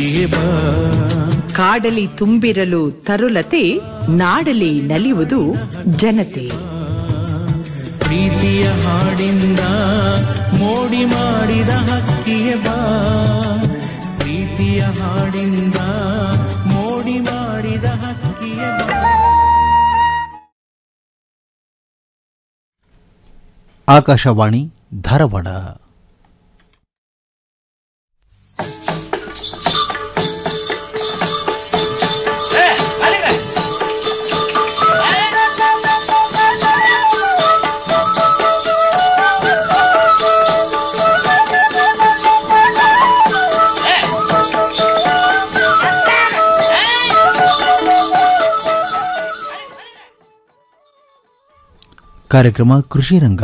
ಹಕ್ಕಿಯೇ ಬಾ ಕಾಡಲಿ ತುಂಬಿರಲು ತರುಲತೆ ನಾಡಲಿ ನಲಿಯುವುದು ಜನತೆ ಪ್ರೀತಿಯ ಹಾಡಿಂದ ಮೋಡಿ ಮಾಡಿದ ಹಕ್ಕಿಯೇ ಬಾ ಪ್ರೀತಿಯ ಹಾಡಿಂದ ಮೋಡಿ ಮಾಡಿದ ಹಕ್ಕಿಯೇ ಬಾ ಆಕಾಶವಾಣಿ ಧಾರವಾಡ ಕಾರ್ಯಕ್ರಮ ಕೃಷಿ ರಂಗ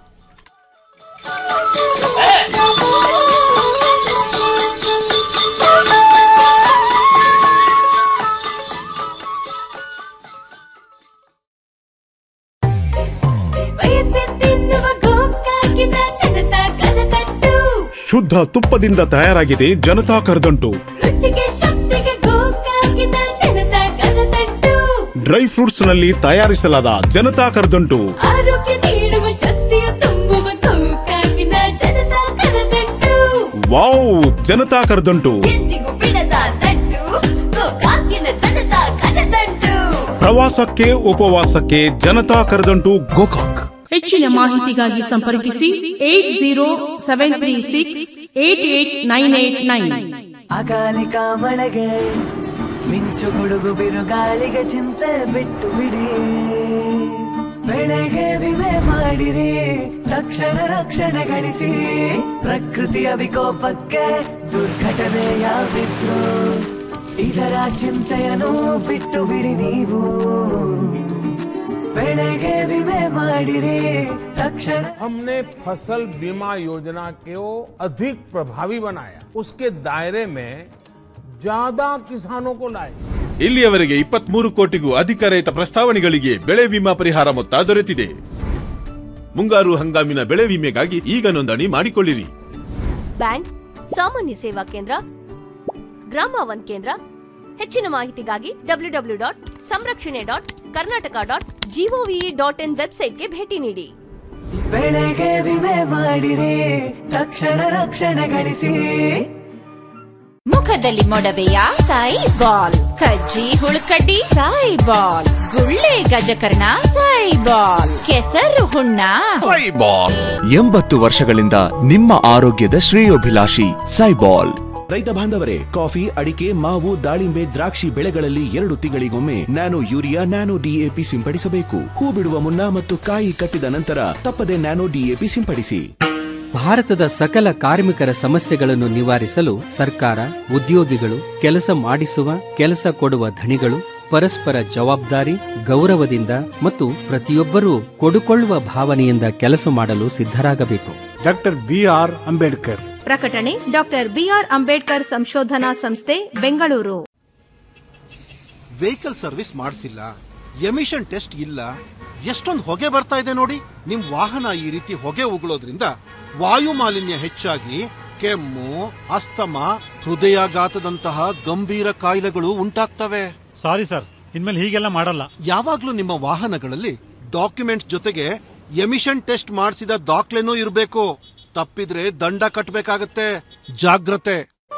ವಯಸ್ಸೆತ್ತಿನ್ನುವ ಗೋಕಾಕಿನ ಜನತಾ ಕನತಟ್ಟು ಶುದ್ಧ ತುಪ್ಪದಿಂದ ತಯಾರಾಗಿದೆ ಜನತಾ ಕರ್ದಂಟು ರುಚಿಗೆ ಶಕ್ತಿಗೆ ಗೋಕಾಕಿನ ಜನತಾ ಕನತಟ್ಟು ಡ್ರೈ ಫ್ರೂಟ್ಸ್ ನಲ್ಲಿ ತಯಾರಿಸಲಾದ ಜನತಾ ಕರ್ದಂಟು ಆರೋಗ್ಯ ನೀಡುವ ಶಕ್ತಿಯ ತುಂಬುವ ಗೋಕಾಕಿನ ಜನತಾ ಕನತಟ್ಟು ವಾವ್ ಜನತಾ ಕರ್ದಂಟು ಎಂದಿಗೂ ಬಿಡದ ತಟ್ಟು ಗೋಕಾಕಿನ ಜನತಾ ಕನತಟ್ಟು ಪ್ರವಾಸಕ್ಕೆ ಉಪವಾಸಕ್ಕೆ ಜನತಾ ಕರ್ದಂಟು ಗೋಕಾಕ್ ಹೆಚ್ಚಿನ ಮಾಹಿತಿಗಾಗಿ ಸಂಪರ್ಕಿಸಿ eight zero seven three six eight eight nine eight nine ಅಕಾಲಿಕ ಮಳೆಗೆ ಮಿಂಚು ಗುಡುಗು ಬಿರುಗಾಳಿಗೆ ಚಿಂತೆ ಬಿಟ್ಟು ಬಿಡಿ ಬೆಳೆಗೆ ವಿಮೆ ಮಾಡಿರಿ ತಕ್ಷಣ ರಕ್ಷಣೆ ಗಳಿಸಿ ಪ್ರಕೃತಿಯ ವಿಕೋಪಕ್ಕೆ ದುರ್ಘಟನೆ ಯಾವಿದ್ರು ಇದರ ಚಿಂತೆಯನ್ನು ಬಿಟ್ಟು ಬಿಡಿ ನೀವು ಬೆಳೆಗೆ ವಿಮೆ ಮಾಡಿರಿ ತಕ್ಷಣ हमने फसल बीमा योजना को अधिक प्रभावी बनाया उसके दायरे में ज्यादा किसानों को लाए ಇಲ್ಲಿಯವರೆಗೆ ಇಪ್ಪತ್ಮೂರು ಕೋಟಿಗೂ ಅಧಿಕ ರೈತ ಪ್ರಸ್ತಾವನೆಗಳಿಗೆ ಬೆಳೆ ವಿಮಾ ಪರಿಹಾರ ಮೊತ್ತ ದೊರೆತಿದೆ ಮುಂಗಾರು ಹಂಗಾಮಿನ ಬೆಳೆ ವಿಮೆಗಾಗಿ ಈಗ ನೋಂದಣಿ ಮಾಡಿಕೊಳ್ಳಿರಿ ಬ್ಯಾಂಕ್ ಸಾಮಾನ್ಯ ಸೇವಾ ಕೇಂದ್ರ ಗ್ರಾಮ ಒನ್ ಕೇಂದ್ರ ಹೆಚ್ಚಿನ ಮಾಹಿತಿಗಾಗಿ ಡಬ್ಲ್ಯೂ ಡಬ್ಲ್ಯೂ ಡಾಟ್ ಸಂರಕ್ಷಣೆ dot Karnataka dot GOV dot in ವೆಬ್ಸೈಟ್ಗೆ ಭೇಟಿ ನೀಡಿ ಬೆಳೆಗೆ ವಿಮೆ ಮಾಡಿರಿ ತಕ್ಷಣ ರಕ್ಷಣೆ ಗಳಿಸಿ ಮುಖದಲ್ಲಿ ಮೊಡವೆಯ ಸಾಯಿ ಬಾಲ್ ಕಜ್ಜಿ ಹುಳುಕಡ್ಡಿ ಸಾಯಿ ಬಾಲ್ ಗುಳ್ಳೆ ಗಜಕರ್ಣ ಸಾಯಿ ಬಾಲ್ ಕೆಸರು ಹುಣ್ಣ ಎಂಬತ್ತು ವರ್ಷಗಳಿಂದ ನಿಮ್ಮ ಆರೋಗ್ಯದ ಶ್ರೇಯೋಭಿಲಾಷಿ ಸೈಬಾಲ್ ರೈತ ಬಾಂಧವರೇ ಕಾಫಿ ಅಡಿಕೆ ಮಾವು ದಾಳಿಂಬೆ ದ್ರಾಕ್ಷಿ ಬೆಳೆಗಳಲ್ಲಿ ಎರಡು ತಿಂಗಳಿಗೊಮ್ಮೆ ನ್ಯಾನೋ ಯೂರಿಯಾ ನ್ಯಾನೋ ಡಿಎಪಿ ಸಿಂಪಡಿಸಬೇಕು ಹೂ ಬಿಡುವ ಮುನ್ನ ಮತ್ತು ಕಾಯಿ ಕಟ್ಟಿದ ನಂತರ ತಪ್ಪದೆ ನ್ಯಾನೋ ಡಿಎಪಿ ಸಿಂಪಡಿಸಿ ಭಾರತದ ಸಕಲ ಕಾರ್ಮಿಕರ ಸಮಸ್ಯೆಗಳನ್ನು ನಿವಾರಿಸಲು ಸರ್ಕಾರ ಉದ್ಯೋಗಿಗಳು ಕೆಲಸ ಮಾಡಿಸುವ ಕೆಲಸ ಕೊಡುವ ಧಣಿಗಳು ಪರಸ್ಪರ ಜವಾಬ್ದಾರಿ ಗೌರವದಿಂದ ಮತ್ತು ಪ್ರತಿಯೊಬ್ಬರೂ ಕೊಡುಕೊಳ್ಳುವ ಭಾವನೆಯಿಂದ ಕೆಲಸ ಮಾಡಲು ಸಿದ್ಧರಾಗಬೇಕು ಡಾಕ್ಟರ್ ಬಿ ಆರ್ ಅಂಬೇಡ್ಕರ್ ಪ್ರಕಟಣೆ ಡಾಕ್ಟರ್ ಬಿಆರ್ ಅಂಬೇಡ್ಕರ್ ಸಂಶೋಧನಾ ಸಂಸ್ಥೆ ಬೆಂಗಳೂರು ವೆಹಿಕಲ್ ಸರ್ವಿಸ್ ಮಾಡಿಸಿಲ್ಲ ಎಮಿಷನ್ ಟೆಸ್ಟ್ ಇಲ್ಲ ಎಷ್ಟೊಂದು ಹೊಗೆ ಬರ್ತಾ ಇದೆ ನೋಡಿ ನಿಮ್ ವಾಹನ ಈ ರೀತಿ ಹೊಗೆ ಉಗುಳೋದ್ರಿಂದ ವಾಯು ಮಾಲಿನ್ಯ ಹೆಚ್ಚಾಗಿ ಕೆಮ್ಮು ಅಸ್ತಮ ಹೃದಯಾಘಾತದಂತಹ ಗಂಭೀರ ಕಾಯಿಲೆಗಳು ಉಂಟಾಗ್ತವೆ ಸಾರಿ ಸರ್ ಇನ್ಮೇಲೆ ಹೀಗೆಲ್ಲ ಮಾಡಲ್ಲ ಯಾವಾಗ್ಲೂ ನಿಮ್ಮ ವಾಹನಗಳಲ್ಲಿ ಡಾಕ್ಯುಮೆಂಟ್ಸ್ ಜೊತೆಗೆ ಎಮಿಷನ್ ಟೆಸ್ಟ್ ಮಾಡಿಸಿದ ದಾಖಲೆನೂ ಇರಬೇಕು ತಪ್ಪಿದ್ರೆ ದಂಡ ಕಟ್ಟಬೇಕಾಗತ್ತೆ ಜಾಗ್ರತೆ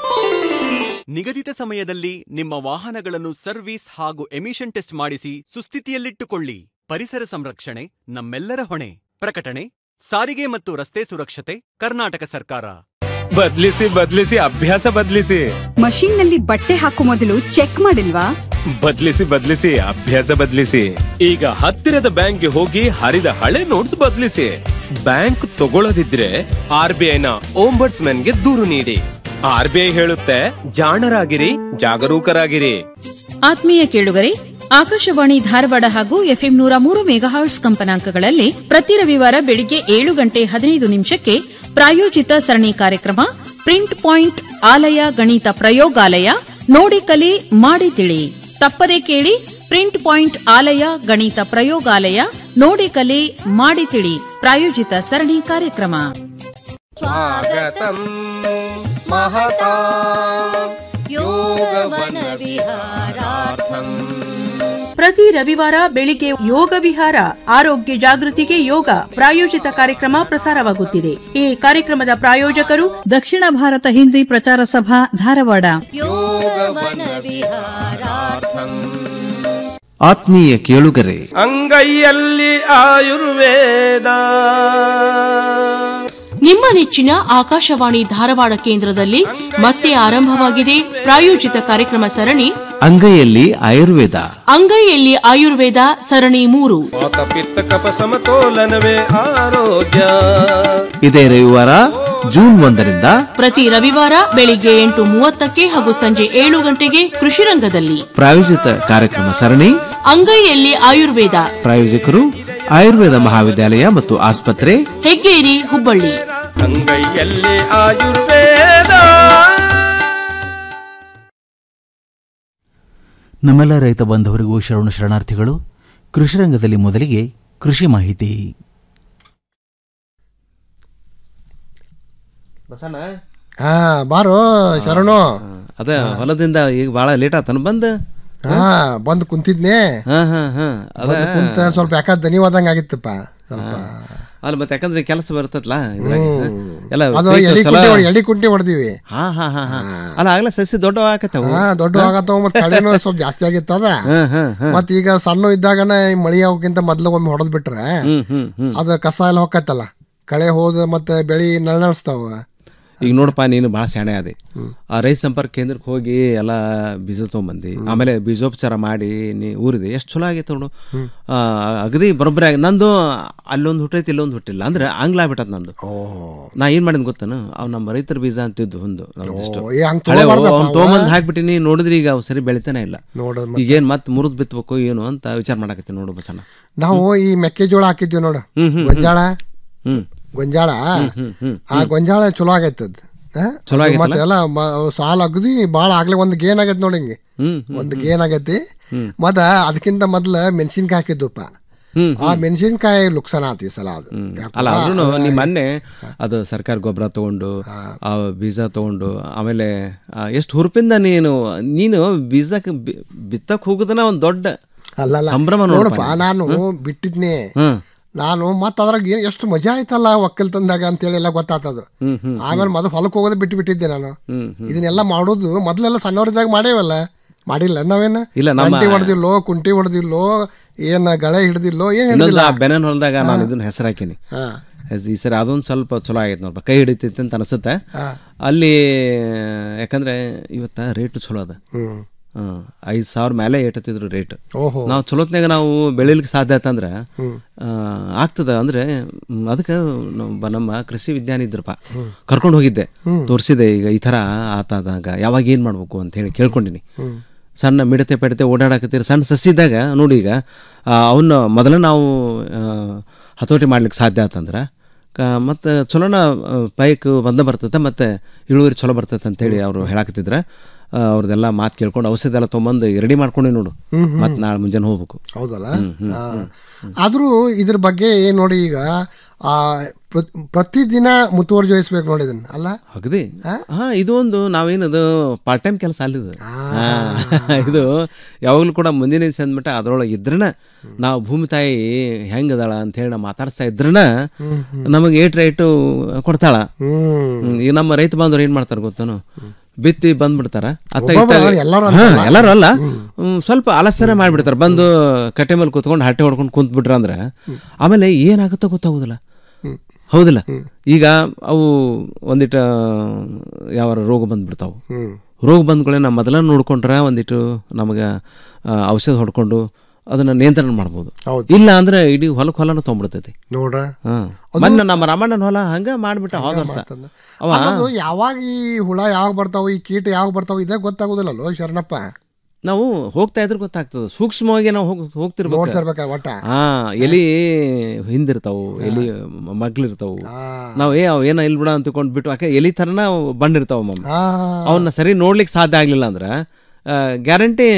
ನಿಗದಿತ ಸಮಯದಲ್ಲಿ ನಿಮ್ಮ ವಾಹನಗಳನ್ನು ಸರ್ವಿಸ್ ಹಾಗೂ ಎಮಿಷನ್ ಟೆಸ್ಟ್ ಮಾಡಿಸಿ ಸುಸ್ಥಿತಿಯಲ್ಲಿಟ್ಟುಕೊಳ್ಳಿ ಪರಿಸರ ಸಂರಕ್ಷಣೆ ನಮ್ಮೆಲ್ಲರ ಹೊಣೆ ಪ್ರಕಟಣೆ ಸಾರಿಗೆ ಮತ್ತು ರಸ್ತೆ ಸುರಕ್ಷತೆ ಕರ್ನಾಟಕ ಸರ್ಕಾರ ಬದ್ಲಿಸಿ ಬದ್ಲಿಸಿ ಅಭ್ಯಾಸ ಬದ್ಲಿಸಿ ಮಷೀನ್ ನಲ್ಲಿ ಬಟ್ಟೆ ಹಾಕೋ ಮೊದಲು ಚೆಕ್ ಮಾಡಿಲ್ವಾ ಬದ್ಲಿಸಿ ಬದ್ಲಿಸಿ ಅಭ್ಯಾಸ ಬದ್ಲಿಸಿ ಈಗ ಹತ್ತಿರದ ಬ್ಯಾಂಕ್ಗೆ ಹೋಗಿ ಹರಿದ ಹಳೆ ನೋಟ್ಸ್ ಬದ್ಲಿಸಿ ಬ್ಯಾಂಕ್ ತಗೊಳ್ಳದಿದ್ರೆ ಆರ್ ಬಿ ಐನ ಗೆ ದೂರು ನೀಡಿ ಆರ್ ಬಿ ಐ ಹೇಳುತ್ತೆ ಜಾಣರಾಗಿರಿ ಜಾಗರೂಕರಾಗಿರಿ ಆತ್ಮೀಯ ಕೇಳುಗರೆ ಆಕಾಶವಾಣಿ ಧಾರವಾಡ ಹಾಗೂ ಎಫ್ಎಂ ನೂರ ಮೂರು ಮೆಗಾಹರ್ಟ್ಸ್ ಕಂಪನಾಂಕಗಳಲ್ಲಿ ಪ್ರತಿ ರವಿವಾರ ಬೆಳಿಗ್ಗೆ ಏಳು ಗಂಟೆ ಹದಿನೈದು ನಿಮಿಷಕ್ಕೆ ಪ್ರಾಯೋಜಿತ ಸರಣಿ ಕಾರ್ಯಕ್ರಮ ಪ್ರಿಂಟ್ ಪಾಯಿಂಟ್ ಆಲಯ ಗಣಿತ ಪ್ರಯೋಗಾಲಯ ನೋಡಿ ಕಲಿ ಮಾಡಿ ತಿಳಿ ತಪ್ಪದೆ ಕೇಳಿ ಪ್ರಿಂಟ್ ಪಾಯಿಂಟ್ ಆಲಯ ಗಣಿತ ಪ್ರಯೋಗಾಲಯ ನೋಡಿ ಕಲಿ ಮಾಡಿ ತಿಳಿ ಪ್ರಾಯೋಜಿತ ಸರಣಿ ಕಾರ್ಯಕ್ರಮ स्वागतं महता ಪ್ರತಿ ರವಿವಾರ ಬೆಳಿಗ್ಗೆ ಯೋಗ ವಿಹಾರ ಆರೋಗ್ಯ ಜಾಗೃತಿಗೆ ಯೋಗ ಪ್ರಾಯೋಜಿತ ಕಾರ್ಯಕ್ರಮ ಪ್ರಸಾರವಾಗುತ್ತಿದೆ ಈ ಕಾರ್ಯಕ್ರಮದ ಪ್ರಾಯೋಜಕರು ದಕ್ಷಿಣ ಭಾರತ ಹಿಂದಿ ಪ್ರಚಾರ ಸಭಾ ಧಾರವಾಡ ಆತ್ಮೀಯ ಕೇಳುಗರೆ ಅಂಗೈಯಲ್ಲಿ ಆಯುರ್ವೇದ ನಿಮ್ಮ ನೆಚ್ಚಿನ ಆಕಾಶವಾಣಿ ಧಾರವಾಡ ಕೇಂದ್ರದಲ್ಲಿ ಮತ್ತೆ ಆರಂಭವಾಗಿದೆ ಪ್ರಾಯೋಜಿತ ಕಾರ್ಯಕ್ರಮ ಸರಣಿ ಅಂಗೈಯಲ್ಲಿ ಆಯುರ್ವೇದ ಅಂಗೈಯಲ್ಲಿ ಆಯುರ್ವೇದ ಸರಣಿ ಮೂರು ವಾತ ಪಿತ್ತ ಕಪ ಸಮತೋಲನವೇ ಆರೋಗ್ಯ ಇದೇ ರವಿವಾರ ಜೂನ್ ಒಂದರಿಂದ ಪ್ರತಿ ರವಿವಾರ ಬೆಳಿಗ್ಗೆ ಎಂಟು ಮೂವತ್ತಕ್ಕೆ ಹಾಗೂ ಸಂಜೆ ಏಳು ಗಂಟೆಗೆ ಕೃಷಿ ರಂಗದಲ್ಲಿ ಪ್ರಾಯೋಜಿತ ಕಾರ್ಯಕ್ರಮ ಸರಣಿ ಅಂಗೈಯಲ್ಲಿ ಆಯುರ್ವೇದ ಪ್ರಾಯೋಜಕರು ಆಯುರ್ವೇದ ಮಹಾವಿದ್ಯಾಲಯ ಮತ್ತು ಆಸ್ಪತ್ರೆ ಹೆಗ್ಗೇರಿ ಹುಬ್ಬಳ್ಳಿ ಅಂಗೈಯಲ್ಲಿ ಆಯುರ್ವೇದ ನಮ್ಮೆಲ್ಲ ರೈತ ಬಾಂಧವರಿಗೂ ಶರಣು ಶರಣಾರ್ಥಿಗಳು ಕೃಷಿ ರಂಗದಲ್ಲಿ ಮೊದಲಿಗೆ ಕೃಷಿ ಮಾಹಿತಿ ಬಸಣ್ಣ ಹಾ ಬಾರೋ ಶರಣು ಅದ ಹೊಲದಿಂದ ಈಗ ಭಾಳ ಲೇಟ್ ಆತನ ಬಂದ ಹಾ ಬಂದು ಕುಂತಿದ್ನೆ ಹಾ ಹಾ ಹಾ ಅದ ಬಂದು ಕುಂತ ಸ್ವಲ್ಪ ಯಾಕ ದನಿವಾದಂಗ ಆಗಿತ್ತಪ್ಪ ಸ್ವಲ್ಪ ಅಲ್ಲ ಮತ್ತೆ ಯಾಕಂದ್ರೆ ಕೆಲಸ ಬರ್ತತ್ಲ ಇದ್ರಾಗ ಎಲ್ಲ ಅದು vehicle ಎಡಿ ಚಲೋ- ಕುಂಟಿ ಹೊಡಿ- ಎಡಿ ಕುಂಟಿ ಹೊಡೆದಿವಿ ಹಾ ಹಾ ಹಾ ಹಾ ಅಲ್ಲ ಆಗ್ಲೇ ಸಸಿ ದೊಡ್ಡ ಆಕತ್ತವು ಹಾ ದೊಡ್ಡ ಆಗತ್ತವ ಮತ್ ಕಳೆನೂ ಸ್ವಲ್ಪ ಜಾಸ್ತಿ ಆಗಿತ್ತದ ಹ್ಮ್, ಹ್ಮ್, ಹ್ಮ್. ಮತ್ ಈಗ ಸಣ್ಣ ಇದ್ದಾಗನ ಈ ಮಳಿ ಆಗೋಕ್ಕಿಂತ ಮೊದ್ಲು ಒಮ್ಮೆ ಹೊಡೆದ್ ಬಿಟ್ರೆ ಹ್ಮ್, ಹ್ಮ್, ಹ್ಮ್. ಅದ ಕಸ ಎಲ್ಲ ಹೊಕ್ಕತ್ತಲ್ಲ ಕಳೆ ಹೋದ ಮತ್ತೆ ಬೆಳಿ ನಳನಡಿಸ್ತಾವ ಈಗ ನೋಡಪ್ಪ ನೀನು ಭಾಳ ಶಾಣೆ ಅದೇ ಆ ರೈತ ಸಂಪರ್ಕ ಕೇಂದ್ರಕ್ಕೆ ಹೋಗಿ ಎಲ್ಲ ಬೀಜ ತೊಗೊಂಬಂದು ಆಮೇಲೆ ಬೀಜೋಪಚಾರ ಮಾಡಿ ನೀ ಊರಿದೆ ಎಷ್ಟು ಚಲೋ ಆಗೈತೆ ನೋಡು ಆ, ಅಗದಿ ಬರೋಬ್ಬರಿ ಆಗಿ ನಂದು ಅಲ್ಲೊಂದು ಹುಟ್ಟೈತಿ ಇಲ್ಲೊಂದು ಹುಟ್ಟಿಲ್ಲ ಅಂದ್ರೆ ಆಂಗ್ಲ ಆಗ್ಬಿಟ್ಟದ ನಂದು ನಾ ಏನ್ ಮಾಡಿದ್ ಗೊತ್ತಾನು ಅವ್ ನಮ್ಮ ರೈತರ ಬೀಜ ಅಂತಿದ್ದು ಒಂದು ನಮ್ದಿಷ್ಟು ಏ, ಹಂಗ್ ಹಳೆ ತಗೋಬಾರ್ದಪ್ಪ ಅವ್ನ್ ಅವ. ತೊಗೊಂಬಂದ್ ಹಾಕ್ಬಿಟ್ಟಿನಿ ನೋಡಿದ್ರೆ ಈಗ ಅವ್ ಸರಿ ಬೆಳಿತಾನೆ ಇಲ್ಲ ನೋಡೋದ್ ಮತ್ತೆ. ಈಗೇನ್ ಮತ್ತೆ ಮುರಿದ್ ಬಿತ್ತಬೇಕು ಏನು ಅಂತ ವಿಚಾರ ಮಾಡಕತ್ತೀನಿ ನೋಡು ಬಸಣ್ಣ ನಾವು ಈ ಮೆಕ್ಕೆಜೋಳ ಹಾಕಿದ್ವಿ ನೋಡು ಹ್ಮ್, ಹ್ಮ್, ಗೊಂಜಾಳ ಹ್ಮ್ ಗೊಂಜಾಳ ಹ್ಮ್, ಹ್ಮ್, ಆ ಗೊಂಜಾಳ ಚಲೋ ಆಗೈತದ ಚಲೋ ಆಗೈತಲ್ಲ? ಮತ್ತೆ ಎಲ್ಲ ಮ- ಸಾಲ ಅಗದಿ ಬಾಳ ಆಗ್ಲೇ ಒಂದ್ ಗೇನ್ ಆಗೈತೆ ನೋಡಿ ಹಿಂಗೆ ಹ್ಮ್, ಒಂದ್ ಗೇನ್ ಆಗೈತಿ ಹ್ಮ್. ಮತ್ತ ಅದಕ್ಕಿಂತ ಮೊದ್ಲ ಮೆಣಸಿನ್ಕಾಯಿ ಹಾಕಿದ್ವಪ್ಪ ಹ್ಮ್, ಆ ಮೆಣಸಿನ್ಕಾಯಿ ಲುಕ್ಸಾನ ಆತು ಈ ಸಲ ಅದು ಯಾಕಪ್ಪ, ಅಲ್ಲ ಆದ್ರೂ ಅದು- ನೀ ಮೊನ್ನೆ ಅದು ಸರ್ಕಾರ ಗೊಬ್ಬರ ತಗೊಂಡು ಆ ಬೀಜ ತಗೊಂಡು ಆಮೇಲೆ ಎಷ್ಟು ಹುರುಪಿಂದ ನೀನು ನೀನು ಬೀಜಕ್ಕೆ ಬಿ- ಬಿತ್ತಕ್ ಹೋಗುದನ ಒಂದ್ ದೊಡ್ಡ ಅಲ್ಲಲ್ಲ ಸಂಭ್ರಮ ನೋಡಪ್ಪ ನೋಡಪ್ಪ ನಾನು ಬಿಟ್ಟಿದ್ನೆ ಹ್ಮ್. ನಾನು ಮತ್ತ ಅದ್ರಾಗ ಏನ್ ಎಷ್ಟು ಮಜಾ ಆಯ್ತಲ್ಲ ಒಕ್ಕಲ್ತನದಾಗ ಅಂತೇಳಿ ಎಲ್ಲ ಗೊತ್ತಾತದು ಹ್ಮ್, ಹ್ಮ್, ಆಮೇಲೆ ಮೊದಲು ಹೊಲಕ್ಕೆ ಹೋಗೋದೇ ಬಿಟ್ಟು ಬಿಟ್ಟಿದ್ದೆ ನಾನು ಹ್ಮ್, ಹ್ಮ್. ಇದನ್ನೆಲ್ಲ ಮಾಡೋದು ಮೊದಲೆಲ್ಲ ಸಣ್ಣವರಿದ್ದಾಗ ಮಾಡೇವಲ್ಲ ಮಾಡಿಲ್ಲ ನಾವೇನ ಇಲ್ಲ, ನಮ್ಮ- ಗಂಟಿ ಹೊಡೆದಿಲ್ಲೋ ಕುಂಟಿ ಹೊಡೆದಿಲ್ಲೋ ಏನ ಗಳೆ ಹಿಡ್ದಿಲ್ಲೋ ಏನ್ ಇನ್ನೊಂದು ಹಿಡ್ದಿಲ್ಲ ಆ ಬೆನನ್ ಹೊಲದಾಗ ನಾನು ಇದನ್ನ ಹೆಸರು ಹಾಕಿನಿ ಹಾ. ಈ ಸರಿ ಅದೊಂದು ಸ್ವಲ್ಪ ಚಲೋ ಆಗೈತೆ ನೋಡ್ಪ ಕೈ ಹಿಡಿತೈತೆ ಅಂತ ಅನಿಸುತ್ತೆ ಹಾ. ಅಲ್ಲಿ ಯಾಕಂದ್ರೆ ಇವತ್ತ ರೇಟು ಚಲೋ ಅದ ಹ್ಮ್. ಹ್ಮ್ ಐದು ಸಾವಿರ ಮೇಲೆ ಏಟತ್ತಿದ್ರು ರೇಟ್ ಓಹೋ. ನಾವು ಚಲೋತ್ನಾಗ ನಾವು ಬೆಳಿಲಿಕ್ಕೆ ಸಾಧ್ಯ ಆತಂದ್ರೆ ಹ್ಮ್. ಆ, ಆಗ್ತದ ಅಂದ್ರೆ ಅದಕ್ಕೆ ನಮ್ಮ ಕೃಷಿ ವಿಜ್ಞಾನಿ ಇದ್ರಪ್ಪ ಕರ್ಕೊಂಡು ಹೋಗಿದ್ದೆ ಹ್ಮ್. ತೋರಿಸಿದೆ ಈಗ ಈ ಥರ ಆತಾದಾಗ ಯಾವಾಗ ಏನು ಮಾಡ್ಬೇಕು ಅಂತ ಹೇಳಿ ಕೇಳ್ಕೊಂಡಿನಿ ಹ್ಮ್. ಸಣ್ಣ ಮಿಡತೆ ಪೆಡತೆ ಓಡಾಡಕತ್ತೀರಿ ಸಣ್ಣ ಸಸಿ ಇದ್ದಾಗ ನೋಡಿ ಈಗ ಅವನ್ನ ಮೊದಲ ನಾವು ಆ, ಹತೋಟಿ ಮಾಡ್ಲಿಕ್ಕೆ ಸಾಧ್ಯ ಆತಂದ್ರೆ ಮತ್ತು ಚಲೋನ ಆ, ಪೈಕ್ ಬಂದ ಬರ್ತೈತೆ ಮತ್ತು ಇಳುವರಿ ಚಲೋ ಬರ್ತೈತೆ ಅಂತೇಳಿ ಅವರು ಹೇಳಾಕತ್ತಿದ್ರೆ ಆ, ಅವ್ರದ್ದೆಲ್ಲ ಮಾತು ಕೇಳ್ಕೊಂಡು ಔಷಧಿ ಎಲ್ಲ ತೊಗೊಂಬಂದು ರೆಡಿ ಮಾಡ್ಕೊಂಡೆ ನೋಡು ಹ್ಮ್, ಹ್ಮ್. ಮತ್ತು ನಾಳೆ ಮುಂಜಾನೆ ಹೋಗ್ಬೇಕು ಹೌದಲ್ಲ ಹ್ಮ್, ಹ್ಮ್, ಆ, ಹ್ಮ್. ಆದ್ರೂ ಇದ್ರ ಬಗ್ಗೆ ಏನ್ ನೋಡಿ ಈಗ ಆ ಪ್ರ- ಪ್ರತಿದಿನ ಮುತುವರ್ಜಿ ವಹಿಸ್ಬೇಕು ನೋಡಿ ಇದನ್ನ ಅಲ್ಲ ಅಗದಿ ಹಾ ಇದು ಒಂದು ನಾವೇನದು ಪಾರ್ಟ್ ಟೈಮ್ ಕೆಲಸ ಅಲ್ಲಿದು ಹಾ, ಇದು ಯಾವಾಗಲೂ ಕೂಡ ಮುಂದಿನ ದಿವಸ ಅಂದ್ಬಿಟ್ಟು ಅದ್ರೊಳಗೆ ಇದ್ರನ ನಾವು ಭೂಮಿ ತಾಯಿ ಹೆಂಗದಾಳ ಅಂತ ಹೇಳಿ ನಾವು ಮಾತಾಡ್ಸ್ತಾ ಇದ್ರನ ಹ್ಮ್, ನಮಗೆ ಏಟ್ ರೇಟು ಕೊಡ್ತಾಳ ಹ್ಮ್. ಹ್ಮ್, ಈಗ ನಮ್ಮ ರೈತ ಬಾಂಧವ್ರು ಏನ್ ಮಾಡ್ತಾರೆ ಗೊತ್ತಾನು ಬಿತ್ತಿ ಬಂದ್ಬಿಡ್ತಾರ ಅತ್ತ ಒಬ್ಬೊಬ್ರು ಇತ್ತ- ಅಲ್ಲ, ಎಲ್ಲರೂ ಹಾ, ಅಂತಲ್ಲ. ಎಲ್ಲರೂ ಅಲ್ಲ ಹ್ಮ್, ಸ್ವಲ್ಪ ಆಲಸ್ಯನ ಮಾಡ್ಬಿಡ್ತಾರೆ ಬಂದು ಕಟ್ಟೆ ಮೇಲೆ ಕೂತ್ಕೊಂಡು ಹಟ್ಟೆ ಹೊಡ್ಕೊಂಡು ಕುಂತ್ ಬಿಟ್ರ ಅಂದ್ರೆ ಆಮೇಲೆ ಏನಾಗುತ್ತೋ ಗೊತ್ತಾಗೋದಿಲ್ಲ ಹೌದಿಲ್ಲ ಈಗ ಅವು ಒಂದಿಟ ಯಾವ ರೋಗ ಬಂದ್ಬಿಡ್ತಾವು ಹ್ಮ್. ರೋಗ ಬಂದ್ಗಳೇ ನಾವು ಮೊದಲ ನೋಡ್ಕೊಂಡ್ರೆ ಒಂದಿಟ್ಟು ನಮಗೆ ಔಷಧ ಹೊಡ್ಕೊಂಡು ಅದನ್ನ ನಿಯಂತ್ರಣ ಮಾಡ್ಬೋದು ಇಲ್ಲ ಅಂದ್ರೆ ಇಡೀ ಹೊಲಕ್ಕೆ ಹೊಲನ ತೊಗೊಂಡ್ಬಿಡ್ತೈತಿ ನೋಡ್ರ ಹಾ ಅದು- ಮೊನ್ನೆ ನಮ್ಮ ರಾಮಣ್ಣನ ಹೊಲ ಹಂಗ ಮಾಡ್ಬಿಟ್ಟ ಹೋದ ವರ್ಷ ಅವ ಅನ್ನೋದು ಯಾವಾಗ ಈ ಹುಳ ಯಾವಾಗ ಬರ್ತಾವ ಈ ಕೀಟ ಯಾವಾಗ ಬರ್ತಾವ ಇದೇ ಗೊತ್ತಾಗೋದಿಲ್ಲಲ್ಲೋ ಶರಣಪ್ಪ ನಾವು ಹೋಗ್ತಾ ಇದ್ರೆ ಗೊತ್ತಾಗ್ತದೆ ಸೂಕ್ಷ್ಮವಾಗಿ ನಾವು ಹೋಗ್ ಹೋಗ್ತಿರ್ಬೇಕು ನೋಡ್ತಿರ್ಬೇಕ ಒಟ್ಟ ಹಾ ಎಲಿ ಹಿಂದಿರ್ತಾವು ಎಲಿ ಮಗ್ಲಿರ್ತಾವು ನಾವು ಏ ಅವ್ ಏನ ಇಲ್ ಬಿಡ ಅಂತ ತಿಳ್ಕೊಂಡ್ ಬಿಟ್ಟು ಯಾಕೆ ಎಲಿ ಥರನ ಬಣ್ಣ ಇರ್ತಾವ ಮಮ್ಮ ಹಾ. ಅವನ್ನ ಸರಿ ನೋಡ್ಲಿಕ್ಕೆ ಸಾಧ್ಯ ಆಗ್ಲಿಲ್ಲ ಅಂದ್ರೆ ಗ್ಯಾರಂಟಿ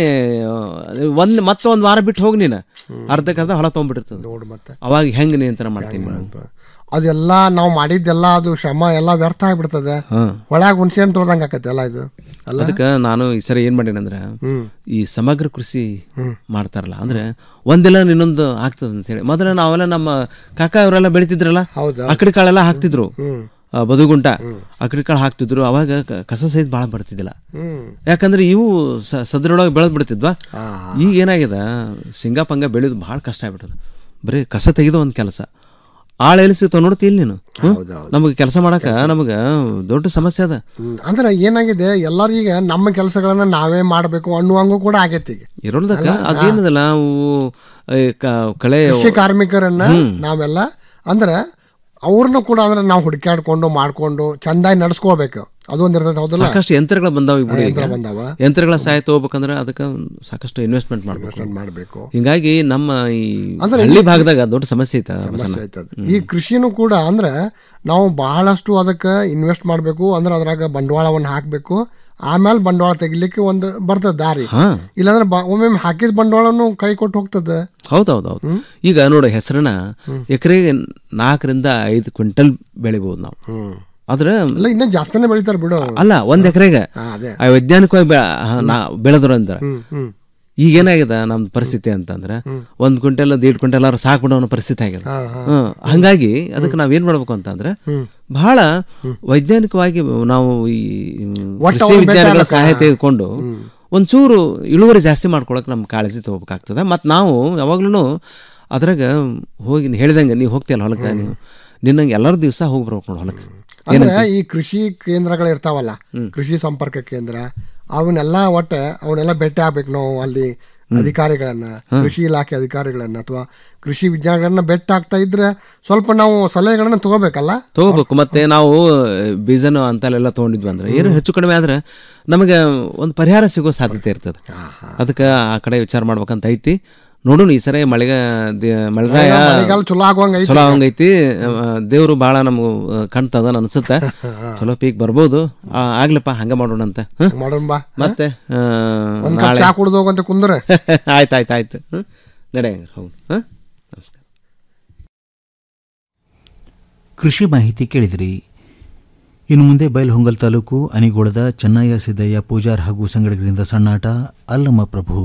ಒಂದ್ ಮತ್ತೊಂದ್ ವಾರ ಬಿಟ್ಟು ಹೋಗಿ ನೀನು ಅರ್ಧಕ್ಕೆ ಅರ್ಧ ಹೊಲ ತೊಗೊಂಡ್ಬಿಟ್ಟಿರ್ತದೆ ನೋಡು ಮತ್ತೆ ಅವಾಗ ಹೆಂಗ್ ನಿಯಂತ್ರಣ ಮಾಡ್ತೀನಿ ಅದೆಲ್ಲ ನಾವು ಮಾಡಿದ್ದೆಲ್ಲ ಅದು ಶ್ರಮ ಎಲ್ಲ ವ್ಯರ್ಥ ಆಗ್ಬಿಡ್ತದೆ ಹಾಂ ಒಳಗೆ ಹುಣಸೆ ಹಣ್ಣು ತೊಳ್ದಂಗೆ ಆಕತ್ತೆ ಎಲ್ಲ ಇದು ಅಲ್ಲ ಅದಕ್ಕೆ ನಾನು ಈ ಸರಿ ಏನು ಮಾಡೀನಂದ್ರೆ ಹ್ಮ್. ಈ ಸಮಗ್ರ ಕೃಷಿ ಮಾಡ್ತಾರಲ್ಲ ಅಂದ್ರೆ ಒಂದಿಲ್ಲ ಇನ್ನೊಂದು ಆಗ್ತದೆ ಅಂತ ಹೇಳಿ ಮೊದಲ ನಾವೆಲ್ಲ ನಮ್ಮ ಕಾಕ ಅವರೆಲ್ಲ ಬೆಳಿತಿದ್ರಲ್ಲ ಹೌದಾ? ಅಕ್ಕಡಿ ಕಾಳೆಲ್ಲ ಹಾಕ್ತಿದ್ರು ಹ್ಮ್. ಆ, ಬದುಗುಂಟ ಅಕ್ಕಡಿ ಕಾಳು ಹಾಕ್ತಿದ್ರು ಅವಾಗ ಕ- ಕಸ ಸಹಿತ ಭಾಳ ಬರ್ತಿದ್ದಿಲ್ಲ ಹ್ಮ್. ಯಾಕಂದ್ರೆ ಇವು ಸ- ಸದೃಢವಾಗಿ ಬೆಳೆದ್ ಬಿಡ್ತಿದ್ವಾ ಈಗ ಏನಾಗಿದೆ ಶೇಂಗಾ ಪಂಗ ಬೆಳೆಯೋದು ಭಾಳ ಕಷ್ಟ ಆಗ್ಬಿಟ್ಟದ ಬರೀ ಕಸ ತೆಗೆದು ಒಂದು ಕೆಲಸ ಆಳು ಎಲ್ಲಿ ಸಿಗ್ತಾವ ನೋಡ್ತಿ ಇಲ್ಲಿ ನೀನು ಹ್ಮ್? ನಮಗೆ ಕೆಲಸ ಮಾಡಕ ನಮಗೆ ದೊಡ್ಡ ಸಮಸ್ಯೆ ಅದ ಹ್ಮ್. ಅಂದ್ರೆ ಏನಾಗಿದೆ ಎಲ್ಲರೂ ಈಗ ನಮ್ಮ ಕೆಲಸಗಳನ್ನ ನಾವೇ ಮಾಡಬೇಕು ಅನ್ನುವಂಗೂ ಕೂಡ ಆಗೈತಿ ಈಗ ಇರೋಲ್ದಕ್ಕ ಅಲ್ಲ? ಅದೇನದಲ್ಲ ಅವು ಈ ಕ- ಕಳೆ ಕೃಷಿ ಕಾರ್ಮಿಕರನ್ನ ಹ್ಮ್. ನಾವೆಲ್ಲ ಅಂದ್ರೆ ಅವ್ರನ್ನ ಕೂಡ ಅಂದ್ರೆ ನಾವು ಹುಡುಕಾಡ್ಕೊಂಡು ಮಾಡ್ಕೊಂಡು ಚಂದಾಗಿ ನಡ್ಸ್ಕೋಬೇಕು ಅದೊಂದು ಇರ್ತದೆ ಹೌದಲ್ಲ ಸಾಕಷ್ಟು ಯಂತ್ರಗಳು ಬಂದಾವ ಈಗ ಯಂತ್ರ ಬಂದಾವ. ಯಂತ್ರಗಳ ಸಹಾಯ ತಗೋಬೇಕಂದ್ರೆ ಅದಕ್ಕೆ ಸಾಕಷ್ಟು ಇನ್ವೆಸ್ಟ್ಮೆಂಟ್ ಮಾಡಬೇಕು ಮಾಡಬೇಕು ಹಿಂಗಾಗಿ ನಮ್ಮ ಈ ಅಂದ್ರೆ ಹಳ್ಳಿ ಈ- ಭಾಗದಾಗ ದೊಡ್ಡ ಸಮಸ್ಯೆ ಐತ ಸಮಸ್ಯೆ ಆಯ್ತದ ಈ ಕೃಷಿನೂ ಕೂಡ ಅಂದ್ರೆ ನಾವು ಬಹಳಷ್ಟು ಅದಕ್ಕೆ ಇನ್ವೆಸ್ಟ್ ಮಾಡಬೇಕು ಅಂದ್ರೆ ಅದ್ರಾಗ ಬಂಡವಾಳವನ್ನು ಹಾಕಬೇಕು ಆಮೇಲೆ ಬಂಡವಾಳ ತೆಗಿಲಿಕ್ಕೆ ಒಂದು ಬರ್ತದೆ ದಾರಿ ಹಾ. ಇಲ್ಲಾಂದ್ರೆ ಬ- ಒಮ್ಮೊಮ್ಮೆ ಹಾಕಿದ ಬಂಡವಾಳನು ಕೈ ಕೊಟ್ಟು ಹೋಗ್ತದೆ ಹೌದೌದು ಹೌದು ಈಗ ನೋಡು ಹೆಸರನ್ನ ಎಕರೆಗೆ ನಾಲ್ಕರಿಂದ ಐದು ಕ್ವಿಂಟಲ್ ಬೆಳಿಬಹುದು ನಾವು ಆದ್ರೆ ಅಲ್ಲ ಇನ್ನೂ ಜಾಸ್ತಿನೇ ಬೆಳಿತಾರೆ ಬಿಡು ಅಲ್ಲ ಒಂದ್ ಎಕರೆಗೆ ಹಾ, ಅದೇ. ವೈಜ್ಞಾನಿಕವಾಗಿ ಬೆ- ಹಾ, ನಾ- ಬೆಳೆದ್ರು ಅಂದ್ರೆ ಹ್ಮ್ ಹ್ಮ್ ಈಗ ಏನಾಗಿದೆ ನಮ್ಮ ಪರಿಸ್ಥಿತಿ ಅಂತಂದ್ರೆ ಒಂದ್ ಕ್ವಿಂಟಲ್ ದೀಡ್ ಕ್ವಿಂಟಲ್ ಆದ್ರೂ ಸಾಕ್ಬಿಡೋ ಅನ್ನೋ ಪರಿಸ್ಥಿತಿ ಆಗಿದೆ ಹಾ, ಹಾ. ಹ್ಮ್. ಹಂಗಾಗಿ ಅದಕ್ಕೆ ನಾವೇನ್ ಮಾಡ್ಬೇಕು ಅಂತಂದ್ರೆ ಬಹಳ ವೈಜ್ಞಾನಿಕವಾಗಿ ನಾವು ಈ ಒಟ್ಟು ಕೃಷಿ ಅವ್ರು ವಿಜ್ಞಾನಿಗಳ ಬೇಕಾಗಲ್ಲ. ಸಹಾಯ ತೆಗೆದುಕೊಂಡು ಒಂಚೂರು ಇಳುವರಿ ಜಾಸ್ತಿ ಮಾಡ್ಕೊಳಕ್ ನಮ್ಮ ಕಾಳಜಿ ತಗೋಬೇಕಾಗ್ತದೆ ಮತ್ತು ನಾವು ಯಾವಾಗ್ಲೂ ಅದ್ರಾಗ ಹೋಗಿ ನೀ ಹೇಳ್ದಂಗೆ ನೀವು ಹೋಗ್ತೀಯಲ್ಲ ಹೊಲಕ್ಕೆ ನೀವು ನಿನ್ನಂಗೆ ಎಲ್ಲರ ದಿವಸ ಹೋಗಿ ಬರ್ಬೇಕು ನೋಡಿ ಹೊಲಕ್ಕೆ ಅಂದ್ರೆ ಈ ಕೃಷಿ ಕೇಂದ್ರಗಳು ಇರ್ತಾವಲ್ಲ ಕೃಷಿ ಸಂಪರ್ಕ ಕೇಂದ್ರ ಅವನ್ನೆಲ್ಲ ಒಟ್ಟ ಅವನ್ನೆಲ್ಲ ಭೇಟಿ ಆಗ್ಬೇಕು ನಾವು ಅಲ್ಲಿ ಅಧಿಕಾರಿಗಳನ್ನ ಕೃಷಿ ಇಲಾಖೆ ಅಧಿಕಾರಿಗಳನ್ನ ಅಥವಾ ಕೃಷಿ ವಿಜ್ಞಾನಿಗಳನ್ನ ಭೇಟಿ ಆಗ್ತಾ ಇದ್ರೆ ಸ್ವಲ್ಪ ನಾವು ಸಲಹೆಗಳನ್ನ ತಗೋಬೇಕಲ್ಲ ತಗೋಬೇಕು ಮತ್ತೆ ನಾವು ಬೀಜನ ಅಂತಲ್ಲೆಲ್ಲ ತೊಗೊಂಡಿದ್ವಿ ಅಂದ್ರೆ ಏನು ಹೆಚ್ಚು ಕಡಿಮೆ ಆದ್ರೆ ನಮಗೆ ಒಂದು ಪರಿಹಾರ ಸಿಗೋ ಸಾಧ್ಯತೆ ಇರ್ತದೆ ಅದಕ್ಕೆ ಆ ಕಡೆ ವಿಚಾರ ಮಾಡ್ಬೇಕಂತ ಐತಿ ನೋಡೋಣ ಈ ಸರಿ ಮಳೆಗ ದೇ- ಮಳೆಗಾಯ ಮಳೆಗಾಲ ಚಲೋ ಆಗುವಂಗ್ ಐತಿ ಚಲೋ ಆಗುವಂಗೈತಿ ದೇವರು ಭಾಳ ನಮ್ಗೆ ಕಾಣ್ತದ ಅನ್ಸುತ್ತೆ ಚಲೋ ಪೀಕ್ ಬರ್ಬೋದು ಆ, ಆಗ್ಲಪ್ಪ ಹಂಗ ಮಾಡೋಣ ಅಂತ ಹ? ಮಾಡೋಣ ಬಾ ಮತ್ತೆ ಆ, ಒಂದ್ ಕಪ್ ನಾಳೆ ಚಾ ಕುಡ್ದು ಹೋಗಂತ ಕುಂದ್ರೆ ಆಯ್ತು ಆಯ್ತು ಆಯ್ತು ಹ್ಮ್ ನಡೆ ಹೌದು ಹಾಂ ನಮಸ್ಕಾರ ಕೃಷಿ ಮಾಹಿತಿ ಕೇಳಿದಿರಿ ಇನ್ನು ಮುಂದೆ ಬೈಲಹೊಂಗಲ್ ತಾಲೂಕು ಅನಿಗೋಳದ ಚೆನ್ನಯ್ಯ ಸಿದ್ದಯ್ಯ ಪೂಜಾರ್ ಹಾಗೂ ಸಂಗಡಿಗರಿಂದ ಸಣ್ಣಾಟ ಅಲ್ಲಮ್ಮ ಪ್ರಭು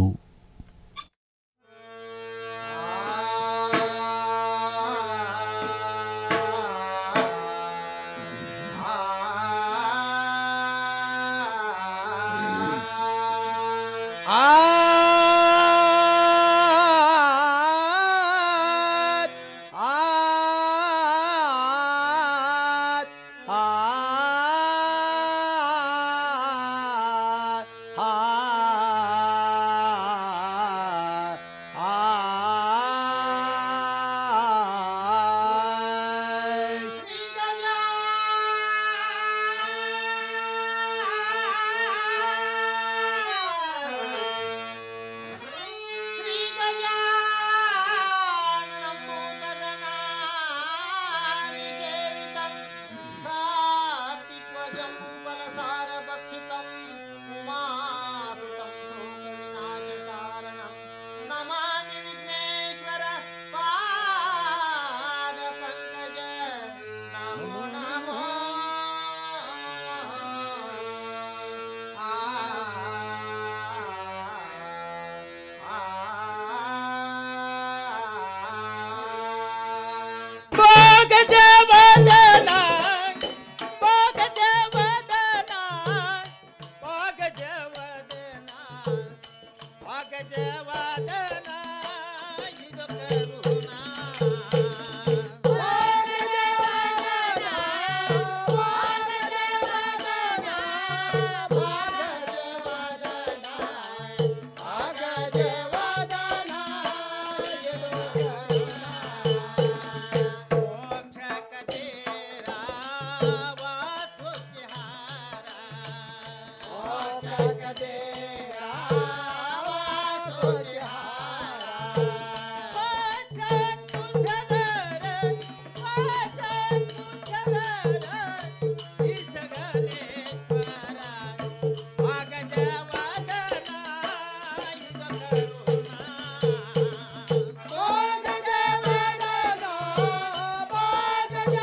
Oh,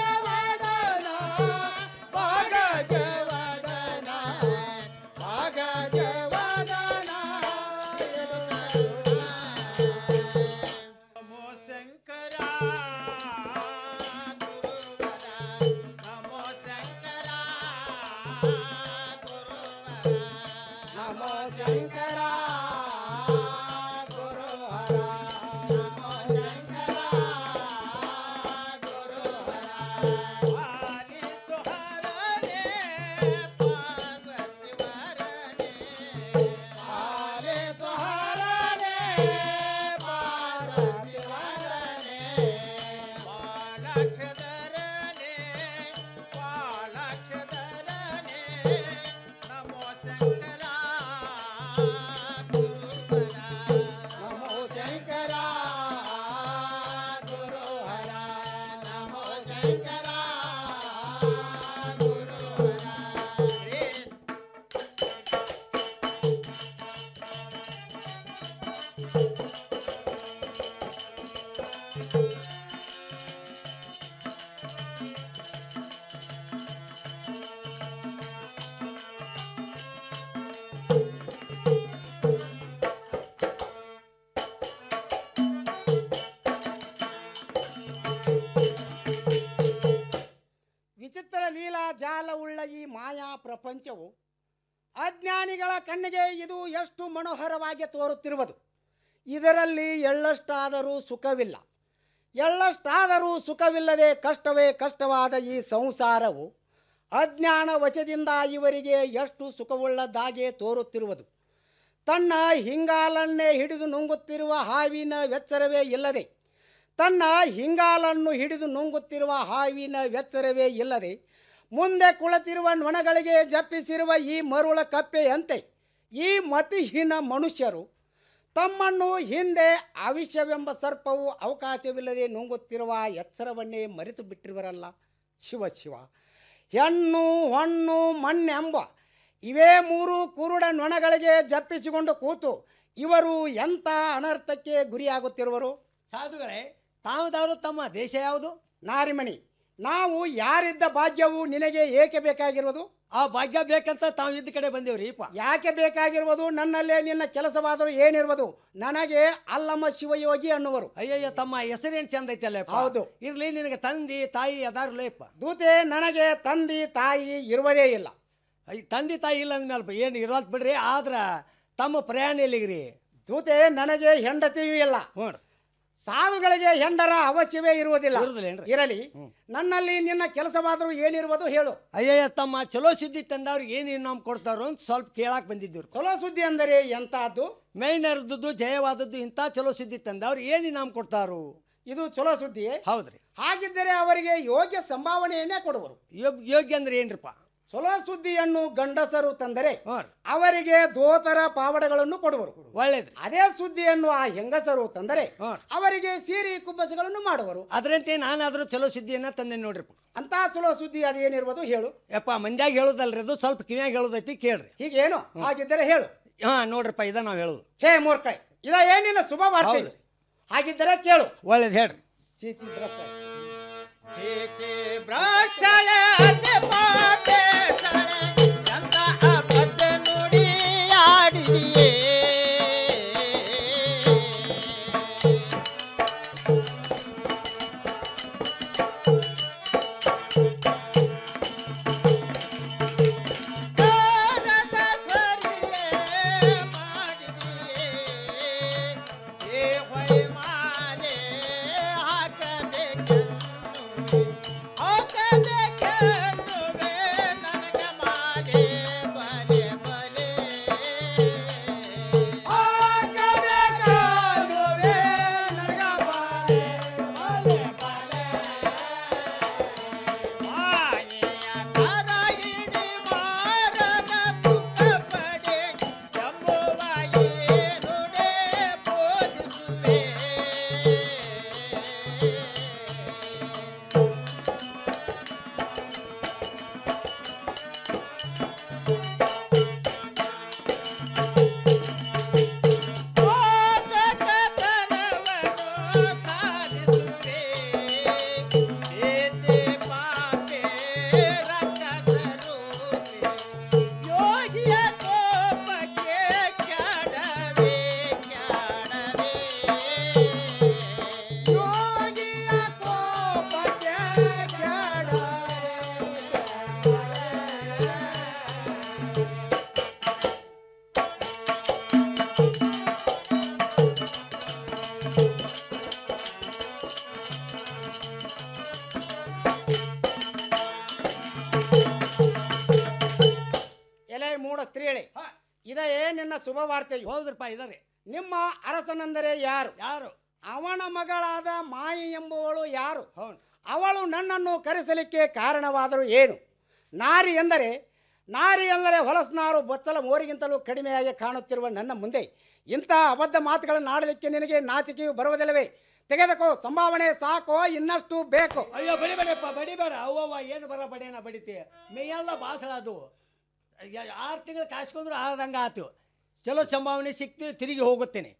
ನಮೋ ಶಂಕರ ಗುರು ಹರ ನಮೋ ಶಂಕರ ಗುರು ಹರ ಪಾಲಿಸು ಹರನೇ ಪಾರ್ವತಿ ವರನೇ ಪಾಲಿಸು ಹರನೇ ಪಾರ್ವತಿ ವರನೇ ಪಾಲಾಕ್ಷಧರನೇ ಪಾಲಾಕ್ಷಧರನೇ ನಮೋ ಶಂಕರ ಗುರುವರ ನಮೋ ಶಂಕರ ಗುರುಹರ ನಮೋ ಶಂಕರ ಗುರುಹರ ಹರೇ ವಿಚಿತ್ರ ಲೀಲಾ ಜಾಲವುಳ್ಳ ಈ ಮಾಯಾ ಪ್ರಪಂಚವು ಅಜ್ಞಾನಿಗಳ ಕಣ್ಣಿಗೆ ಇದು ಎಷ್ಟು ಮನೋಹರವಾಗಿ ತೋರುತ್ತಿರುವುದು ಇದರಲ್ಲಿ ಎಳ್ಳಷ್ಟಾದರೂ ಸುಖವಿಲ್ಲ ಎಳ್ಳಷ್ಟಾದರೂ ಸುಖವಿಲ್ಲದೆ ಕಷ್ಟವೇ ಕಷ್ಟವಾದ ಈ ಸಂಸಾರವು ಅಜ್ಞಾನ ವಶದಿಂದ ಇವರಿಗೆ ಎಷ್ಟು ಸುಖವುಳ್ಳದ್ದಾಗೆ ತೋರುತ್ತಿರುವುದು ತನ್ನ ಹಿಂಗಾಲನ್ನೇ ಹಿಡಿದು ನುಂಗುತ್ತಿರುವ ಹಾವಿನ ವೆಚ್ಚರವೇ ಇಲ್ಲದೆ ತನ್ನ ಹಿಂಗಾಲನ್ನು ಹಿಡಿದು ನುಂಗುತ್ತಿರುವ ಹಾವಿನ ವೆಚ್ಚರವೇ ಇಲ್ಲದೆ ಮುಂದೆ ಕುಳಿತಿರುವ ನೊಣಗಳಿಗೆ ಜಪ್ಪಿಸಿರುವ ಈ ಮರುಳ ಕಪ್ಪೆಯಂತೆ ಈ ಮತಿಹೀನ ಮನುಷ್ಯರು ತಮ್ಮನ್ನು ಹಿಂದೆ ಆವಿಷ್ಯವೆಂಬ ಸರ್ಪವು ಅವಕಾಶವಿಲ್ಲದೆ ನುಂಗುತ್ತಿರುವ ಎಚ್ಚರವನ್ನೇ ಮರೆತು ಬಿಟ್ಟಿರುವರಲ್ಲ ಶಿವ ಶಿವ ಹೆಣ್ಣು ಹೊಣ್ಣು ಮಣ್ಣೆಂಬ ಇವೇ ಮೂರು ಕುರುಡ ನೊಣಗಳಿಗೆ ಜಪ್ಪಿಸಿಕೊಂಡು ಕೂತು ಇವರು ಎಂಥ ಅನರ್ಥಕ್ಕೆ ಗುರಿಯಾಗುತ್ತಿರುವರು ಸಾಧುಗಳೇ ತಾವುದವರು ತಮ್ಮ ದೇಶ ಯಾವುದು ನಾರಿಮಣಿ ನಾವು ಯಾರಿದ್ದ ಭಾಗ್ಯವು ನಿನಗೆ ಏಕೆ ಬೇಕಾಗಿರುವುದು ಆ ಭಾಗ್ಯ ಬೇಕಂತ ತಾವು ಇದ್ದ ಕಡೆ ಬಂದೇವ್ರಿ ಯಾಕೆ ಬೇಕಾಗಿರುವುದು ನನ್ನಲ್ಲೇ ನಿನ್ನ ಕೆಲಸವಾದರೂ ಏನಿರುವುದು ನನಗೆ ಅಲ್ಲಮ್ಮ ಶಿವಯೋಗಿ ಅನ್ನುವರು ಅಯ್ಯಯ್ಯ ತಮ್ಮ ಹೆಸರೇನು ಚಂದ ಐತಲ್ಲ ಹೌದು. ಇರ್ಲಿ ನಿನಗೆ ತಂದಿ ತಾಯಿ ಅದಾರ್ಲೇಪ್ಪ ದೂತೆ ನನಗೆ ತಂದೆ ತಾಯಿ ಇರುವುದೇ ಇಲ್ಲ ಅಯ್ಯ ತಂದೆ ತಾಯಿ ಇಲ್ಲ ಅಂದ್ಮೇಲೆ ಏನು ಇರೋದ್ ಬಿಡ್ರಿ ಆದ್ರ ತಮ್ಮ ಪ್ರಯಾಣ ಎಲ್ಲಿಗ್ರಿ ದೂತೆ ನನಗೆ ಹೆಂಡತಿಯೂ ಇಲ್ಲ ಸಾಧುಗಳಿಗೆ ಹೆಂಡರ ಅವಶ್ಯವೇ ಇರುವುದಿಲ್ಲ ಇರುವುದಿಲ್ಲೇನ್ರಿ? ಇರಲಿ ನನ್ನಲ್ಲಿ ನಿನ್ನ ಕೆಲಸವಾದರೂ ಏನಿರುವುದು ಹೇಳು ಅಯ್ಯಯ್ಯ ತಮ್ಮ ಚಲೋ ಸುದ್ದಿ ತಂದವ್ರಿಗೆ ಏನು ಇನ್ನಾಮ್ ಕೊಡ್ತಾರೋ ಅಂತ ಸ್ವಲ್ಪ ಕೇಳಾಕ್ ಬಂದಿದ್ದೀವಿ ಚಲೋ ಸುದ್ದಿ ಅಂದರೆ ಎಂತಹದ್ದು ಮೈನರ್ದದ್ದು ಜಯವಾದದ್ದು ಇಂಥ ಚಲೋ ಸುದ್ದಿ ತಂದವ್ರು ಏನು ಇನ್ನಾಮ್ ಕೊಡ್ತಾರು ಇದು ಚಲೋ ಸುದ್ದಿ ಹೌದ್ರಿ ಹಾಗಿದ್ದರೆ ಅವರಿಗೆ ಯೋಗ್ಯ ಸಂಭಾವನೆಯನ್ನೇ ಕೊಡುವರು ಯೋಗ್ಯ ಅಂದ್ರೆ ಏನ್ರಿಪ್ಪ ಚಲೋ ಸುದ್ದಿಯನ್ನು ಗಂಡಸರು ತಂದರೆ ಅವರಿಗೆ ದೋತರ ಪಾವಡಗಳನ್ನು ಕೊಡುವರು ಒಳ್ಳೇದ್ರಿ ಅದೇ ಸುದ್ದಿಯನ್ನು ಆ ಹೆಂಗಸರು ತಂದರೆ ಅವರಿಗೆ ಸೀರೆ ಕುಬ್ಬಸಗಳನ್ನು ಮಾಡುವರು ಅದರಂತೆ ನಾನಾದ್ರೂ ಚಲೋ ಸುದ್ದಿಯನ್ನ ತಂದೆ ನೋಡ್ರಿಪ್ಪ ಅಂತ ಚಲೋ ಸುದ್ದಿ ಅದೇನಿರುವುದು ಹೇಳು ಯಪ್ಪ ಮಂದ್ಯಾಗ ಹೇಳೋದಲ್ರಿ ಅದು ಸ್ವಲ್ಪ ಕಿವಿಯಾಗ ಹೇಳೋದೈತಿ ಕೇಳ್ರಿ ಹೀಗೇನು ಹಾಗಿದ್ದರೆ ಹೇಳು ಹಾ ನೋಡ್ರಿಪ್ಪ ಇದ ನಾವು ಹೇಳೋದು ಛೇ ಮೂರ್ಖೈ ಇದ ಏನಿಲ್ಲ ಶುಭ ವಾರ್ತೆ ಹೌದು. ಹಾಗಿದ್ದರೆ ಕೇಳು ಒಳ್ಳೇದು ಹೇಳ್ರಿ ಚೀಚಿ ಭ್ರಷ್ಟ ಚೀಚಿ ಭ್ರಷ್ಟಳೆ ಅತಿ ಪಾಪೇಶಳೆ, ಎಂತ ಅಬದ್ಧ ನುಡಿ ಆಡಿದೆಯೇ. ಕಾನನ ಸರಿಯೇ ಮಾಡಿದೆಯೇ, ಏ ಹೊಯ್ ಮಾಲೆ ಹಾಕಬೇಕೆನ್ನುವೆ, ಹಾಕಬೇಕೆನ್ನುವೆ ನನಗೆ ಮಾಲೆ ಇದೇ ನಿನ್ನ ಶುಭ ವಾರ್ತೆ ಹೌದ್ರಪ್ಪ ಇದಾರೆ ನಿಮ್ಮ ಅರಸನೆಂದರೆ ಯಾರು ಯಾರು ಅವನ ಮಗಳಾದ ಮಾಯಿ ಎಂಬುವಳು ಯಾರು ಅವಳು ನನ್ನನ್ನು ಕರೆಸಲಿಕ್ಕೆ ಕಾರಣವಾದರೂ ಏನು ನಾರಿ ಎಂದರೆ ನಾರಿ ಎಂದರೆ ಹೊಲಸ್ನಾರು ಬಚ್ಚಲ ಮೋರಿಗಿಂತಲೂ ಕಡಿಮೆಯಾಗಿ ಕಾಣುತ್ತಿರುವ ನನ್ನ ಮುಂದೆ ಇಂಥ ಅಬದ್ಧ ಮಾತುಗಳನ್ನು ಆಡಲಿಕ್ಕೆ ನಿನಗೆ ನಾಚಿಕೆಯು ಬರುವುದಿಲ್ಲವೇ ತೆಗೆದುಕೋ ಸಂಭಾವನೆ ಸಾಕೋ ಇನ್ನಷ್ಟು ಬೇಕು ಅಯ್ಯೋ ಬಡಿಬೇಡಪ್ಪ ಬಡಿಬೇಡ ಅವ್ವವ್ವ ಏನು ಬರ ಬಡಿಯನ ಬಡಿತಿ ಮೇಯೆಲ್ಲ ಬಾಸಳ ಅದು ಆರು ತಿಂಗಳು ಕಾಯ್ಸ್ಕೊಂಡ್ರು ಆದಂಗ ಆತು ಚಲೋ ಸಂಭಾವನೆ ಸಿಕ್ತು ತಿರುಗಿ ಹೋಗುತ್ತೇನೆ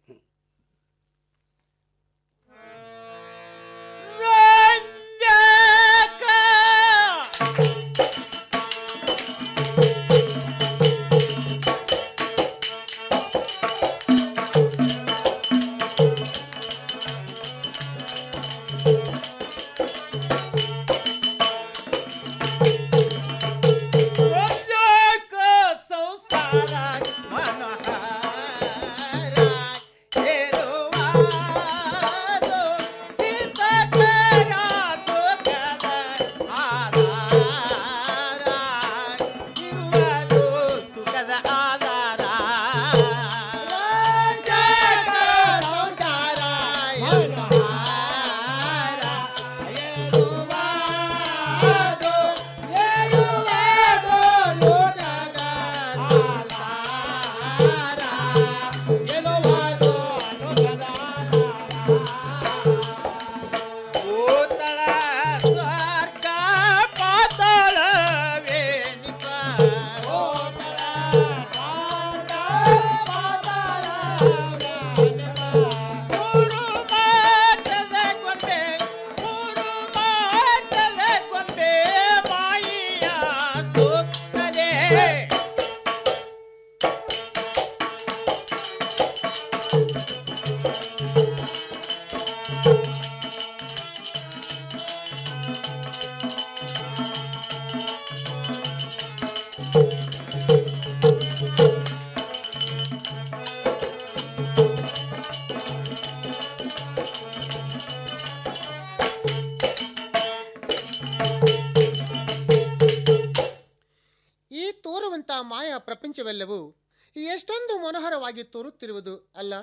ಈ ತೋರುವಂತ ಮಾಯಾ ಪ್ರಪಂಚವೆಲ್ಲವೂ ಎಷ್ಟೊಂದು ಮನೋಹರವಾಗಿ ತೋರುತ್ತಿರುವುದು ಅಲ್ಲ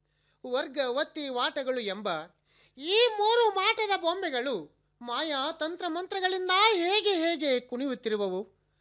ವರ್ಗ ಒತ್ತಿ ವಾಟಗಳು ಎಂಬ ಈ ಮೂರು ಮಾಟದ ಬೊಂಬೆಗಳು ಮಾಯಾ ತಂತ್ರ ಮಂತ್ರಗಳಿಂದ ಹೇಗೆ ಹೇಗೆ ಕುಣಿಯುತ್ತಿರುವವು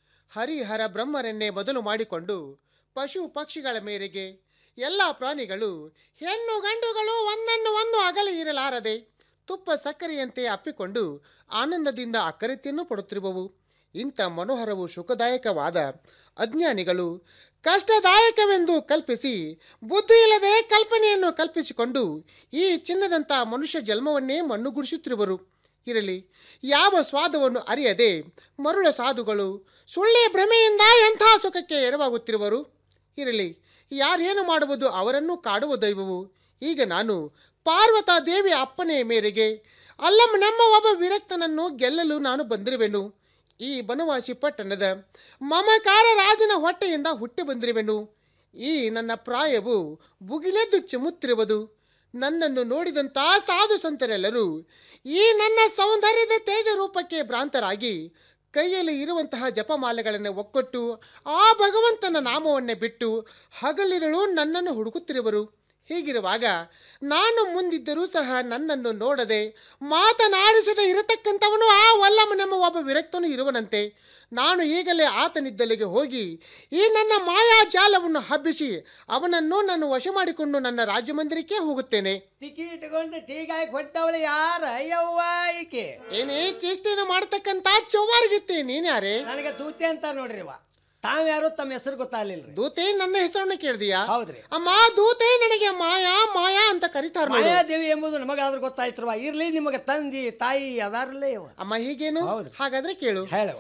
ಹರಿಹರ ಬ್ರಹ್ಮರನ್ನೇ ಬದಲು ಮಾಡಿಕೊಂಡು ಪಶು ಪಕ್ಷಿಗಳ ಮೇರೆಗೆ ಎಲ್ಲ ಪ್ರಾಣಿಗಳು ಹೆಣ್ಣು ಗಂಡುಗಳು ಒಂದನ್ನು ಒಂದು ಅಗಲಿ ಇರಲಾರದೆ ತುಪ್ಪ ಸಕ್ಕರೆಯಂತೆ ಅಪ್ಪಿಕೊಂಡು ಆನಂದದಿಂದ ಅಕ್ಕರಿತಿಯನ್ನು ಪಡುತ್ತಿರುವವು ಇಂಥ ಮನೋಹರವು ಸುಖದಾಯಕವಾದ ಅಜ್ಞಾನಿಗಳು ಕಷ್ಟದಾಯಕವೆಂದು ಕಲ್ಪಿಸಿ ಬುದ್ಧಿ ಇಲ್ಲದೆ ಕಲ್ಪನೆಯನ್ನು ಕಲ್ಪಿಸಿಕೊಂಡು ಈ ಚಿನ್ನದಂಥ ಮನುಷ್ಯ ಜನ್ಮವನ್ನೇ ಮಣ್ಣುಗುಡಿಸುತ್ತಿರುವರು ಇರಲಿ ಯಾವ ಸ್ವಾದವನ್ನು ಅರಿಯದೆ ಮರುಳ ಸಾಧುಗಳು ಸುಳ್ಳೆ ಭ್ರಮೆಯಿಂದ ಎಂಥ ಸುಖಕ್ಕೆ ಎರವಾಗುತ್ತಿರುವರು ಇರಲಿ ಯಾರೇನು ಮಾಡುವುದು ಅವರನ್ನು ಕಾಡುವ ದೈವವು ಈಗ ನಾನು ಪಾರ್ವತಾ ದೇವಿಯ ಅಪ್ಪನೆಯ ಮೇರೆಗೆ ಅಲ್ಲಮ್ಮ ನಮ್ಮ ಒಬ್ಬ ವಿರಕ್ತನನ್ನು ಗೆಲ್ಲಲು ನಾನು ಬಂದಿರುವೆನು ಈ ಬನವಾಸಿ ಪಟ್ಟಣದ ಮಮಕಾರ ರಾಜನ ಹೊಟ್ಟೆಯಿಂದ ಹುಟ್ಟಿ ಬಂದಿರುವೆನು ಈ ನನ್ನ ಪ್ರಾಯವು ಬುಗಿಲೆದ್ದು ಚಿಮ್ಮುತ್ತಿರುವುದು ನನ್ನನ್ನು ನೋಡಿದಂಥ ಸಾಧು ಸಂತರೆಲ್ಲರೂ ಈ ನನ್ನ ಸೌಂದರ್ಯದ ತೇಜ ರೂಪಕ್ಕೆ ಭ್ರಾಂತರಾಗಿ ಕೈಯಲ್ಲಿ ಇರುವಂತಹ ಜಪಮಾಲೆಗಳನ್ನು ಒಕ್ಕೊಟ್ಟು ಆ ಭಗವಂತನ ನಾಮವನ್ನೇ ಬಿಟ್ಟು ಹಗಲಿರಳು ನನ್ನನ್ನು ಹುಡುಕುತ್ತಿರುವರು ಹೀಗಿರುವಾಗ ನಾನು ಮುಂದಿದ್ದರೂ ಸಹ ನನ್ನನ್ನು ನೋಡದೆ ಮಾತನಾಡಿಸದೆ ಇರತಕ್ಕಂಥವನು ಆ ವಲ್ಲಮನೆಂಬ ಒಬ್ಬ ವಿರಕ್ತನು ಇರುವನಂತೆ ನಾನು ಈಗಲೇ ಆತನಿದ್ದಲ್ಲಿಗೆ ಹೋಗಿ ಈ ನನ್ನ ಮಾಯಾ ಜಾಲವನ್ನು ಹಬ್ಬಿಸಿ ಅವನನ್ನು ನಾನು ವಶ ಮಾಡಿಕೊಂಡು ನನ್ನ ರಾಜ್ಯ ಮಂದಿರಕ್ಕೆ ಹೋಗುತ್ತೇನೆ ಟಿಕಿ ಇಟ್ಕೊಂಡು ಟೀಗಾಗಿ ಕೊಟ್ಟವಳು ಯಾರ ಅಯ್ಯವ್ವ ಈಕೆ ಏನೇ ಚೇಷ್ಟೆಯನ್ನು ಮಾಡತಕ್ಕಂತ ಚೌವಾರಿಗಿತ್ತೆ ನೀನ್ಯಾರೇ ನನಗೆ ದೂತೆ ಅಂತ ನೋಡ್ರಿವ ತಾವ್ಯಾರು ತಮ್ಮ ಹೆಸರು ಗೊತ್ತಾಗ್ಲಿಲ್ರಿ ದೂತೆ ನನ್ನ ಹೆಸರನ್ನು ಕೇಳಿದೀಯಾ ಹೌದ್ರಿ ಅಮ್ಮ ದೂತೆ ನನಗೆ ಮಾಯಾ ಮಾಯಾ ಅಂತ ಕರೀತಾರ ನೋಡು. ಮಾಯಾದೇವಿ ಎಂಬುದು ನಮಗಾದ್ರೂ ಗೊತ್ತಾಯ್ತ್ರವ ಇರ್ಲಿ ನಿಮಗೆ ತಂದಿ ತಾಯಿ ಅದಾರಲ್ಲೇ ಇವ ಅಮ್ಮ ಹೀಗೇನು ಹಾಗಾದ್ರೆ ಕೇಳು ಹೇಳು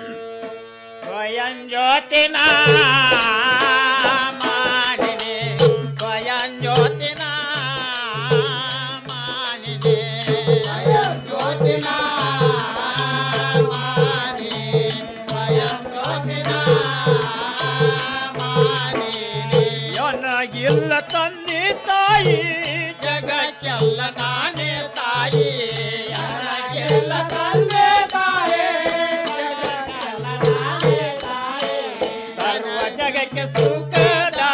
ಸ್ವಯಂ ಜ್ಯೋತಿನ ಮಾಡಿನಿ ಸ್ವಯಂ ಜ್ಯೋತಿನ ಮಾಡಿನಿ ಸ್ವಯಂ ಜ್ಯೋತಿನ ಮಾಡಿ ಸ್ವಯಂ ಜ್ಯೋತಿನ ಮಾಡಿನಿ యొನಗಿಲ್ಲ ತಂದೆ ತಾಯಿ ಜಗಕ್ಕೆಲ್ಲ ನಾನೇ ತಾಯಿ ನನಗಿಲ್ಲ ತಂದೆ ತಾಯಿ ಸರ್ವ ಜಗಕ್ಕೆ ಸುಖದ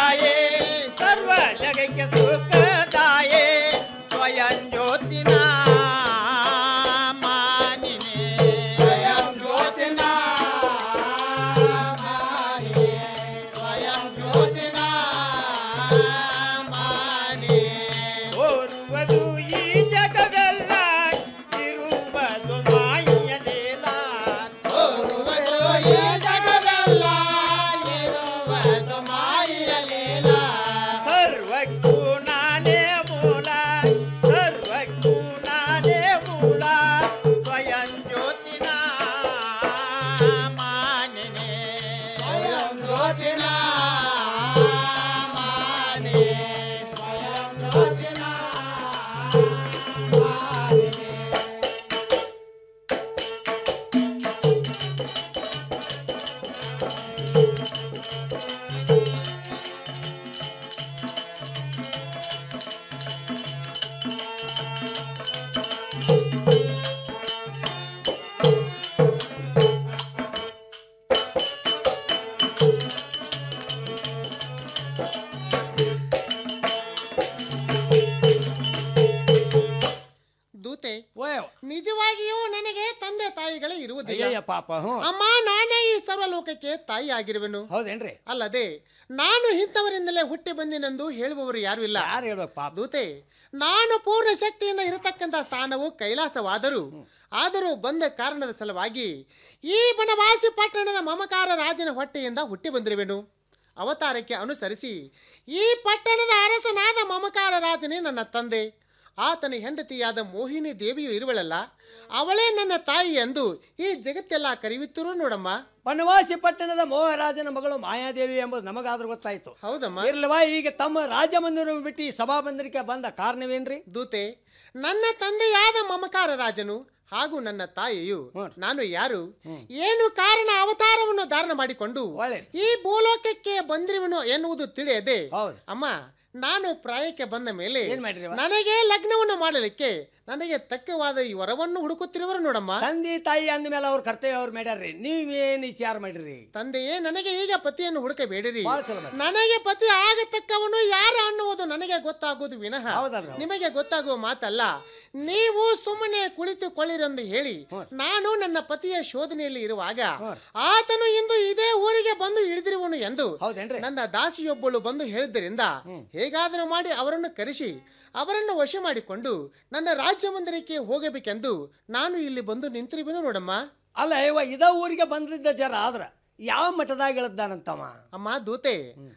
ನಿಜವಾಗಿಯೂ ನನಗೆ ತಂದೆ ತಾಯಿಗಳೇ ಇರುವುದಿಲ್ಲ ಅಯ್ಯಯ್ಯ ಪಾಪ ಹ್ಞೂ ಅಮ್ಮ ನಾನೇ ಈ ಸರ್ವಲೋಕಕ್ಕೆ ತಾಯಿ ಆಗಿರುವೆನು ಹೌದೇನ್ರಿ ಅಲ್ಲದೆ ನಾನು ಇಂಥವರಿಂದಲೇ ಹುಟ್ಟಿ ಬಂದಿನೆಂದು ಹೇಳುವವರು ಯಾರು ಇಲ್ಲ ಯಾರು ಹೇಳ್ಬೇಕು ಪಾಪ ದೂತೆ ನಾನು ಪೂರ್ಣ ಶಕ್ತಿಯಿಂದ ಇರತಕ್ಕಂಥ ಸ್ಥಾನವು ಕೈಲಾಸವಾದರೂ ಆದರೂ ಬಂದ ಕಾರಣದ ಸಲುವಾಗಿ ಈ ಬನವಾಸಿ ಪಟ್ಟಣದ ಮಮಕಾರ ರಾಜನ ಹೊಟ್ಟೆಯಿಂದ ಹುಟ್ಟಿ ಬಂದಿರುವೆನು ಅವತಾರಕ್ಕೆ ಅನುಸರಿಸಿ ಈ ಪಟ್ಟಣದ ಅರಸನಾದ ಮಮಕಾರ ರಾಜನೇ ನನ್ನ ತಂದೆ ಆತನ ಹೆಂಡತಿಯಾದ ಮೋಹಿನಿ ದೇವಿಯು ಇರುವಳಲ್ಲ ಅವಳೇ ನನ್ನ ತಾಯಿ ಎಂದು ಈ ಜಗತ್ತೆಲ್ಲ ಕರೆಯುತ್ತಿರು ನೋಡಮ್ಮ ಬನವಾಸಿ ಪಟ್ಟಣದ ಮೋಹರಾಜನ ಮಗಳು ಮಾಯಾದೇವಿ ಎಂಬುದು ನಮಗಾದ್ರೂ ಗೊತ್ತಾಯ್ತು ಹೌದಮ್ಮ ಇರ್ಲವಾ ಈಗ ತಮ್ಮ ರಾಜಮಂದಿರ ಬಿಟ್ಟು ಈ ಸಭಾಬಂಧನಕ್ಕೆ ಬಂದ ಕಾರಣವೇನ್ರಿ ದೂತೆ ನನ್ನ ತಂದೆಯಾದ ಮಮಕಾರ ರಾಜನು ಹಾಗೂ ನನ್ನ ತಾಯಿಯು ನಾನು ಯಾರು ಏನು ಕಾರಣ ಅವತಾರವನ್ನು ಧಾರಣ ಮಾಡಿಕೊಂಡು ಈ ಭೂಲೋಕಕ್ಕೆ ಬಂದಿರುವನು ಎನ್ನುವುದು ತಿಳಿಯದೆ ಅಮ್ಮ ನಾನು ಪ್ರಾಯಕ್ಕೆ ಬಂದ ಮೇಲೆ ನನಗೆ ಲಗ್ನವನ್ನು ಮಾಡಲಿಕ್ಕೆ ನನಗೆ ತಕ್ಕವಾದ ಈ ವರವನ್ನು ಹುಡುಕುತ್ತಿರುವರು ನೋಡಮ್ಮ ತಂದೆ ತಾಯಿ ಅಂದ್ಮೇಲೆ ಅವ್ರ ಕರ್ತವ್ಯ ಅವ್ರು ಮಾಡ್ಯಾರ್ರಿ ನೀವೇನು ವಿಚಾರ ಮಾಡಿರಿ ತಂದೆಯೇ ನನಗೆ ಈಗ ಪತಿಯನ್ನು ಹುಡುಕಬೇಡಿರಿ ಭಾಳ ಚಲೋ ಮಾಡಿ. ನನಗೆ ಪತಿ ಆಗತಕ್ಕವನು ಯಾರು ಅನ್ನುವುದು ನನಗೆ ಗೊತ್ತಾಗುವುದು ವಿನಃ ಹೌದಲ್ರಿ? ನಿಮಗೆ ಗೊತ್ತಾಗುವ ಮಾತಲ್ಲ ನೀವು ಸುಮ್ಮನೆ ಕುಳಿತುಕೊಳ್ಳಿರೆಂದು ಹೇಳಿ ನಾನು ನನ್ನ ಪತಿಯ ಶೋಧನೆಯಲ್ಲಿ ಇರುವಾಗ ಆತನು ಇಂದು ಇದೇ ಊರಿಗೆ ಬಂದು ಇಳಿದಿರುವನು ಎಂದು ನನ್ನ ದಾಸಿಯೊಬ್ಬಳು ಬಂದು ಹೇಳಿದ್ದರಿಂದ ಹೇಗಾದರೂ ಮಾಡಿ ಅವರನ್ನು ಕರೆಸಿ ಅವರನ್ನು ವಶ ಮಾಡಿಕೊಂಡು ನನ್ನ ರಾಜ್ಯ ಮಂದಿರಕ್ಕೆ ಹೋಗಬೇಕೆಂದು ನಾನು ಇಲ್ಲಿ ಬಂದು ನಿಂತಿರುವೆನು ನೋಡಮ್ಮ ಅಲ್ಲ ಇವ ಇದ ಊರಿಗೆ ಬಂದಿದ್ದ ಜರ ಆದ್ರ ಯಾವ ಮಠದಾಗ ಇಳದ್ದಾನಂತವ ಅಮ್ಮ ದೂತೆ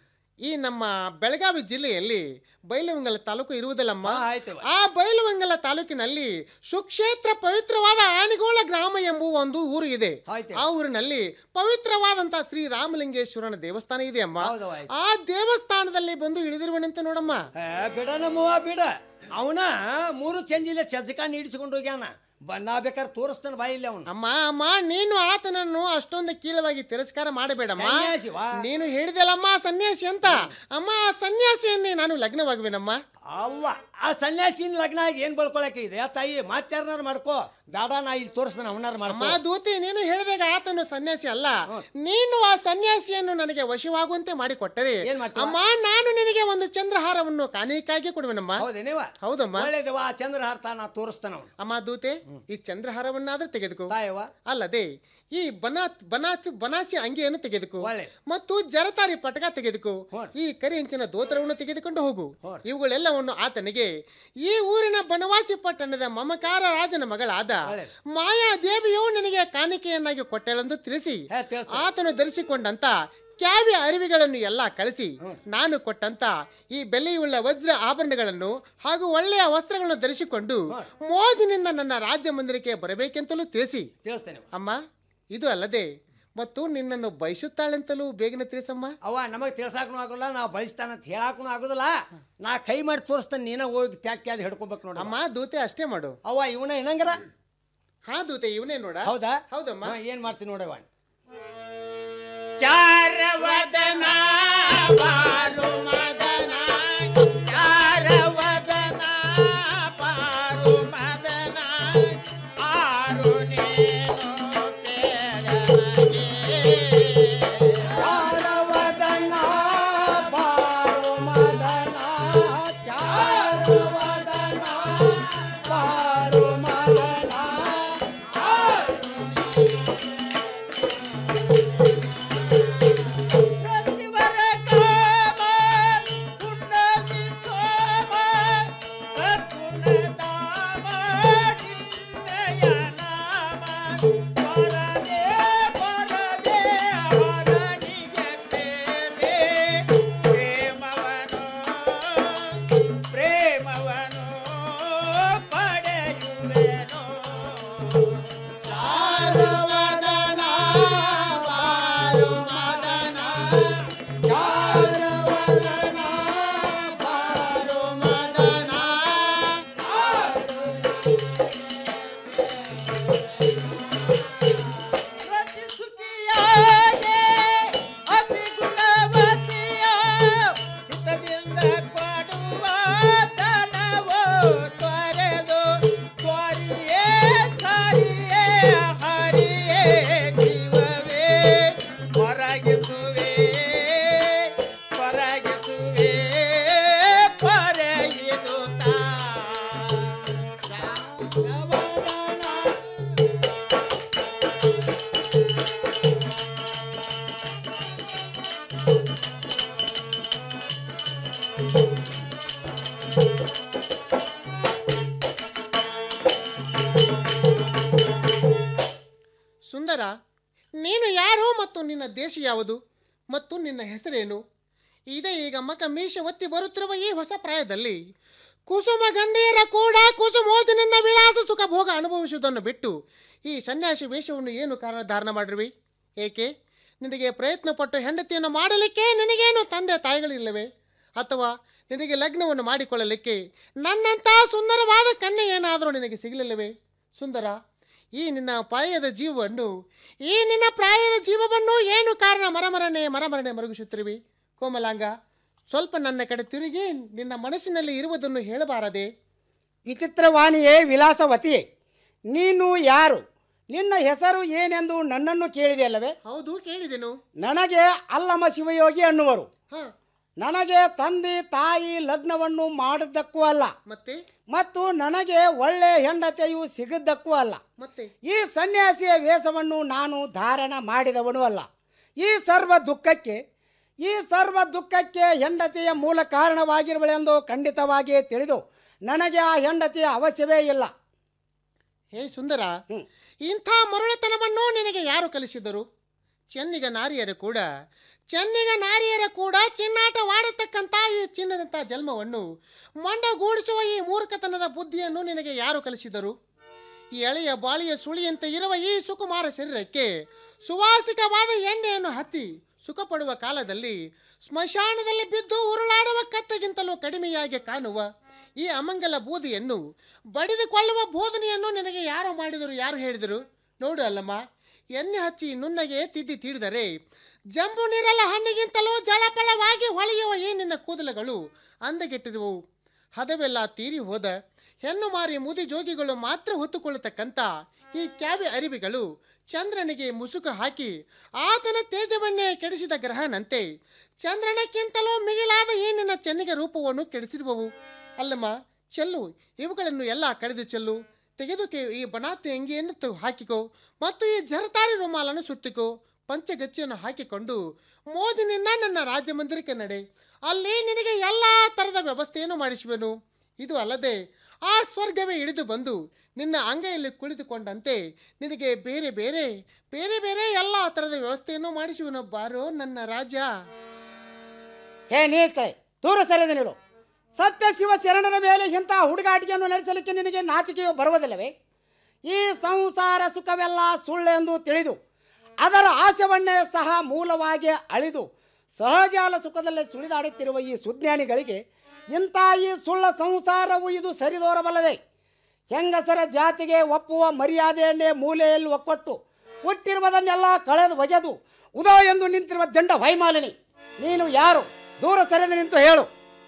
ಈ ನಮ್ಮ ಬೆಳಗಾವಿ ಜಿಲ್ಲೆಯಲ್ಲಿ ಬೈಲವಂಗಲ ತಾಲೂಕು ಇರುವುದಿಲ್ಲಮ್ಮ ಆ ಬೈಲವಂಗಲ ತಾಲೂಕಿನಲ್ಲಿ ಸುಕ್ಷೇತ್ರ ಪವಿತ್ರವಾದ ಆನಿಗೋಳ ಗ್ರಾಮ ಎಂಬುವ ಒಂದು ಊರು ಇದೆ ಆ ಊರಿನಲ್ಲಿ ಪವಿತ್ರವಾದಂತ ಶ್ರೀ ರಾಮಲಿಂಗೇಶ್ವರನ ದೇವಸ್ಥಾನ ಇದೆ ಅಮ್ಮ ಆ ದೇವಸ್ಥಾನದಲ್ಲಿ ಬಂದು ಇಳಿದಿರುವನಂತೆ ನೋಡಮ್ಮ ಬಿಡ ನಮ್ಮವ್ವ ಬಿಡ ಅವನ ಮೂರು ಚಂಜಿಲೆ ಚಜಕ ನೀಡಿಸಿಕೊಂಡು ಹೋಗ್ಯಾನ ಬನ್ನ ಬೇಕಾದ್ರೆ ತೋರಿಸ್ತಾನ ಬಾಯಿಲ್ಲ ಅವನು ಅಮ್ಮ ಅಮ್ಮ ನೀನು ಆತನನ್ನು ಅಷ್ಟೊಂದು ಕೀಳವಾಗಿ ತಿರಸ್ಕಾರ ಮಾಡಬೇಡಮ್ಮ ಸನ್ಯಾಸಿವಾ? ನೀನು ಹೇಳಿದೆಲ್ಲಮ್ಮ ಸನ್ಯಾಸಿ ಅಂತ ಅಮ್ಮ ಆ ಸನ್ಯಾಸಿಯನ್ನೇ ನಾನು ಲಗ್ನವಾಗುವೆನಮ್ಮ ಅವ್ವ ಆ ಸನ್ಯಾಸಿನ ಲಗ್ನ ಆಗಿ ಏನ್ ಬಳ್ಕೊಳಕ್ಕೆ ಇದೆ ಆ ತಾಯಿ ಮಾತ್ಯಾರನಾರು ಮಾಡ್ಕೋ ಬೇಡ ನಾ ಇಲ್ಲಿ ತೋರಿಸ್ತಾನೆ ಅವನಾರು ಅಮ್ಮ ಮಾಡ್ಕೋ ದೂತಿ ನೀನು ಹೇಳಿದಾಗ ಆತನು ಸನ್ಯಾಸಿ ಅಲ್ಲ ನೀನು ಆ ಸನ್ಯಾಸಿಯನ್ನು ನನಗೆ ವಶವಾಗುವಂತೆ ಮಾಡಿಕೊಟ್ಟರೆ ಅಮ್ಮ ನಾನು ನಿನಗೆ ಒಂದು ಚಂದ್ರಹಾರವನ್ನು ಕಾಣಿಕಾಗಿ ಕೊಡುವೆನಮ್ಮ ಹೌದೇನೇವ ಹೌದಮ್ಮ ಒಳ್ಳೇದವ ಆ ಚಂದ್ರಹಾರ್ತ ನಾ ತೋರಿಸ್ತಾನ ಅವನು ಅಮ್ಮ ದೂತೆ ಈ ಚಂದ್ರಹಾರವನ್ನಾದ್ರೂ ತೆಗೆದುಕೋ ತಾಯವ್ವ ಅಲ್ಲದೆ ಈ ಬನಾತ್ ಬನಾತ್ ಬನಾಸಿ ಅಂಗಿಯನ್ನು ತೆಗೆದುಕೋ ಮತ್ತು ಜರತಾರಿ ಪಟಕ ತೆಗೆದುಕೋ ಈ ಕರಿ ಹೆಂಚಿನ ದೋತ್ರವನ್ನು ತೆಗೆದುಕೊಂಡು ಹೋಗು ಇವುಗಳೆಲ್ಲವನ್ನು ಆತನಿಗೆ ಈ ಊರಿನ ಬನವಾಸಿ ಪಟ್ಟಣದ ಮಮಕಾರ ರಾಜನ ಮಗಳಾದ ಮಾಯಾ ದೇವಿಯು ನನಗೆ ಕಾಣಿಕೆಯನ್ನಾಗಿ ಕೊಟ್ಟಳೆಂದು ತಿಳಿಸಿ ಆತನು ಧರಿಸಿಕೊಂಡಂತ ಕ್ಯಾವ್ಯ ಅರಿವಿಗಳನ್ನು ಎಲ್ಲ ಕಳಿಸಿ ನಾನು ಕೊಟ್ಟಂತ ಈ ಬೆಲೆಯುಳ್ಳ ವಜ್ರ ಆಭರಣಗಳನ್ನು ಹಾಗೂ ಒಳ್ಳೆಯ ವಸ್ತ್ರಗಳನ್ನು ಧರಿಸಿಕೊಂಡು ಮೋಜಿನಿಂದ ನನ್ನ ರಾಜ್ಯ ಮಂದಿರಕ್ಕೆ ಬರಬೇಕೆಂತಲೂ ತಿಳಿಸಿ ತಿಳಿಸ್ತೇನೆ ಅಮ್ಮ ಇದು ಅಲ್ಲದೆ ಮತ್ತು ನಿನ್ನನ್ನು ಬಯಸುತ್ತಾಳೆಂತಲೂ ಬೇಗನೆ ತಿಳಿಸಮ್ಮ ಅವ ನಮಗೆ ತಿಳ್ಸಾಕನು ಆಗೋಲ್ಲ ನಾವು ಬಯಸ್ತಾನಂತ ಹೇಳಾಕನು ಆಗೋದಿಲ್ಲ ನಾ ಕೈ ಮಾಡಿ ತೋರಿಸ್ತಾನೆ ನೀನ ಹೋಗಿ ತ್ಯಾಕಿ ಅದು ಹಿಡ್ಕೊಬೇಕು ನೋಡ ಅಮ್ಮ ದೂತೆ ಅಷ್ಟೇ ಮಾಡು ಅವ ಇವನ ಏನಂಗರ ಹಾ ದೂತೆ ಇವನೇ ನೋಡ ಹೌದಾ ಹೌದಮ್ಮ ಹಾ, ಏನ್ ಮಾಡ್ತೀನಿ ನೋಡವ ಚಾರವದನ ಬಾಲು ಮದನ ಚಾರವದನ ಬಾಲು ಮದನ ಆರು ನೇನು ಚಾರವದನ ಬಾರು ಮದನ ಚಾರವದನ ಬಾರು ಮದನ ಪ್ರತಿವರ ಕಾಮ ಸುಂದರ ನೀನು ಯಾರು ಮತ್ತು ನಿನ್ನ ದೇಶ ಯಾವುದು ಮತ್ತು ನಿನ್ನ ಹೆಸರೇನು ಇದೇ ಈಗ ಮಕ ಮೀಶ ಒತ್ತಿ ಬರುತ್ತಿರುವ ಈ ಹೊಸ ಪ್ರಾಯದಲ್ಲಿ ಕುಸುಮ ಗಂಧೀರ ಕೂಡ ಕುಸುಮೋಜಿನಿಂದ ವಿಳಾಸ ಸುಖ ಭೋಗ ಅನುಭವಿಸುವುದನ್ನು ಬಿಟ್ಟು ಈ ಸನ್ಯಾಸಿ ವೇಷವನ್ನು ಏನು ಕಾರಣ ಧಾರಣ ಮಾಡಿರುವಿ ಏಕೆ ನಿನಗೆ ಪ್ರಯತ್ನ ಪಟ್ಟು ಹೆಂಡತಿಯನ್ನು ಮಾಡಲಿಕ್ಕೆ ನಿನಗೇನು ತಂದೆ ತಾಯಿಗಳಿಲ್ಲವೇ ಅಥವಾ ನಿನಗೆ ಲಗ್ನವನ್ನು ಮಾಡಿಕೊಳ್ಳಲಿಕ್ಕೆ ನನ್ನಂಥ ಸುಂದರವಾದ ಕನ್ಯೆ ಏನಾದರೂ ನಿನಗೆ ಸಿಗಲಿಲ್ಲವೇ ಸುಂದರ ಈ ನಿನ್ನ ಪ್ರಾಯದ ಜೀವವನ್ನು ಈ ನಿನ್ನ ಪ್ರಾಯದ ಜೀವವನ್ನು ಏನು ಕಾರಣ ಮರಮರನೆ ಮರಮರನೆ ಮರುಗಿಸುತ್ತಿರುವಿ ಕೋಮಲಾಂಗ ಸ್ವಲ್ಪ ನನ್ನ ಕಡೆ ತಿರುಗಿ ನಿನ್ನ ಮನಸ್ಸಿನಲ್ಲಿ ಇರುವುದನ್ನು ಹೇಳಬಾರದೆ ವಿಚಿತ್ರವಾಣಿಯೇ ವಿಲಾಸವತಿಯೇ ನೀನು ಯಾರು ನಿನ್ನ ಹೆಸರು ಏನೆಂದು ನನ್ನನ್ನು ಕೇಳಿದೆಯಲ್ಲವೇ ಹೌದು ಕೇಳಿದೆನು ನನಗೆ ಅಲ್ಲಮ ಶಿವಯೋಗಿ ಅನ್ನುವರು ಹ ನನಗೆ ತಂದೆ ತಾಯಿ ಲಗ್ನವನ್ನು ಮಾಡಿದ್ದಕ್ಕೂ ಅಲ್ಲ ಮತ್ತೆ ಮತ್ತು ನನಗೆ ಒಳ್ಳೆ ಹೆಂಡತಿಯು ಸಿಗದ್ದಕ್ಕೂ ಅಲ್ಲ ಮತ್ತೆ ಈ ಸನ್ಯಾಸಿಯ ವೇಷವನ್ನು ನಾನು ಧಾರಣ ಮಾಡಿದವನು ಅಲ್ಲ ಈ ಸರ್ವ ದುಃಖಕ್ಕೆ ಈ ಸರ್ವ ದುಃಖಕ್ಕೆ ಹೆಂಡತಿಯ ಮೂಲ ಕಾರಣವಾಗಿರುವಳೆಂದು ಖಂಡಿತವಾಗಿ ತಿಳಿದು ನನಗೆ ಆ ಹೆಂಡತಿಯ ಅವಶ್ಯವೇ ಇಲ್ಲ ಹೇ ಸುಂದರ ಇಂಥ ಮರುಳತನವನ್ನು ನಿನಗೆ ಯಾರು ಕಲಿಸಿದರು ಚೆನ್ನಿಗ ನಾರಿಯರು ಕೂಡ ಚೆನ್ನಿಗ ನಾರಿಯರ ಕೂಡ ಚಿನ್ನಾಟವಾಡತಕ್ಕಂಥ ಈ ಚಿನ್ನದಂಥ ಜನ್ಮವನ್ನು ಮಂಡಗೂಡಿಸುವ ಈ ಮೂರ್ಖತನದ ಬುದ್ಧಿಯನ್ನು ನಿನಗೆ ಯಾರು ಕಲಿಸಿದರು ಈ ಎಳೆಯ ಬಾಳಿಯ ಸುಳಿಯಂತೆ ಇರುವ ಈ ಸುಕುಮಾರ ಶರೀರಕ್ಕೆ ಸುವಾಸಿಕವಾದ ಎಣ್ಣೆಯನ್ನು ಹಚ್ಚಿ ಸುಖಪಡುವ ಕಾಲದಲ್ಲಿ ಸ್ಮಶಾನದಲ್ಲಿ ಬಿದ್ದು ಉರುಳಾಡುವ ಕತ್ತೆಗಿಂತಲೂ ಕಡಿಮೆಯಾಗಿ ಕಾಣುವ ಈ ಅಮಂಗಲ ಬೂದಿಯನ್ನು ಬಡಿದುಕೊಳ್ಳುವ ಬೋಧನೆಯನ್ನು ನಿನಗೆ ಯಾರು ಮಾಡಿದರು ಯಾರು ಹೇಳಿದರು ನೋಡು ಅಲ್ಲಮ್ಮ ಎಣ್ಣೆ ಹಚ್ಚಿ ನುಣ್ಣಗೆ ತಿದ್ದಿ ತೀಡಿದರೆ ಜಂಬು ನೀರಲ್ಲ ಹಣ್ಣಿಗಿಂತಲೂ ಜಲಪಳವಾಗಿ ಹೊಳೆಯುವ ಈ ನಿನ್ನ ಕೂದಲುಗಳು ಅಂದಗೆಟ್ಟಿರುವವು ಹದವೆಲ್ಲ ತೀರಿ ಹೋದ ಹೆಣ್ಣು ಮಾರಿ ಮುದಿ ಜೋಗಿಗಳು ಮಾತ್ರ ಹೊತ್ತುಕೊಳ್ಳತಕ್ಕಂಥ ಈ ಕ್ಯಾವಿ ಅರಿವಿಗಳು ಚಂದ್ರನಿಗೆ ಮುಸುಕು ಹಾಕಿ ಆತನ ತೇಜವನ್ನೇ ಕೆಡಿಸಿದ ಗ್ರಹನಂತೆ ಚಂದ್ರನಕ್ಕಿಂತಲೂ ಮಿಗಿಲಾದ ಈ ನಿನ್ನ ಚೆನ್ನಿಗೆ ರೂಪವನ್ನು ಕೆಡಿಸಿರುವವು ಅಲ್ಲಮ್ಮ ಚೆಲ್ಲು ಇವುಗಳನ್ನು ಎಲ್ಲ ಕಳೆದು ಚೆಲ್ಲು ತೆಗೆದುಕೆ ಈ ಬನಾತಿ ಅಂಗಿಯನ್ನು ತು- ಹಾಕಿಕೋ ಮತ್ತು ಈ ಜರತಾರಿ ರುಮಾಲನ್ನು ಸುತ್ತಿಕೋ ಪಂಚಗಚ್ಚಿಯನ್ನು ಹಾಕಿಕೊಂಡು ಮೋಜಿನಿಂದ ನನ್ನ ರಾಜ್ಯ ಮಂದಿರಕ್ಕೆ ನಡೆ ಅಲ್ಲಿ ನಿನಗೆ ಎಲ್ಲ ಥರದ ವ್ಯವಸ್ಥೆಯನ್ನು ಮಾಡಿಸುವೆನು ಇದು ಅಲ್ಲದೆ ಆ ಸ್ವರ್ಗವೇ ಇಳಿದು ಬಂದು ನಿನ್ನ ಅಂಗೈಯಲ್ಲಿ ಕುಳಿತುಕೊಂಡಂತೆ ನಿನಗೆ ಬೇರೆ ಬೇರೆ ಬೇರೆ ಬೇರೆ ಎಲ್ಲ ಥರದ ವ್ಯವಸ್ಥೆಯನ್ನು ಮಾಡಿಸುವನು ಬಾರೋ ನನ್ನ ರಾಜ ಛೇ ನೀರ್ತೆ ದೂರ ಸರಿದ ನೀರು ಸತ್ಯ ಶಿವ ಶರಣರ ಮೇಲೆ ಇಂಥ ಹುಡುಗಾಟಿಕೆಯನ್ನು ನಡೆಸಲಿಕ್ಕೆ ನಿನಗೆ ನಾಚಿಕೆಯು ಬರುವುದಿಲ್ಲವೇ ಈ ಸಂಸಾರ ಸುಖವೆಲ್ಲ ಸುಳ್ಳೆಂದು ತಿಳಿದು ಅದರ ಆಶವನ್ನೇ ಸಹ ಮೂಲವಾಗಿ ಅಳಿದು ಸಹಜಾಲ ಸುಖದಲ್ಲೇ ಸುಳಿದಾಡುತ್ತಿರುವ ಈ ಸುಜ್ಞಾನಿಗಳಿಗೆ ಇಂಥ ಈ ಸುಳ್ಳ ಸಂಸಾರವು ಇದು ಸರಿದೋರಬಲ್ಲದೆ ಹೆಂಗಸರ ಜಾತಿಗೆ ಒಪ್ಪುವ ಮರ್ಯಾದೆಯನ್ನೇ ಮೂಲೆಯಲ್ಲಿ ಒಕ್ಕೊಟ್ಟು ಹುಟ್ಟಿರುವುದನ್ನೆಲ್ಲ ಕಳೆದು ಒಗೆದು ಉದೋ ಎಂದು ನಿಂತಿರುವ ದಂಡ ವೈಮಾಲಿನಿ ನೀನು ಯಾರು ದೂರ ಸರಿದು ನಿಂತು ಹೇಳು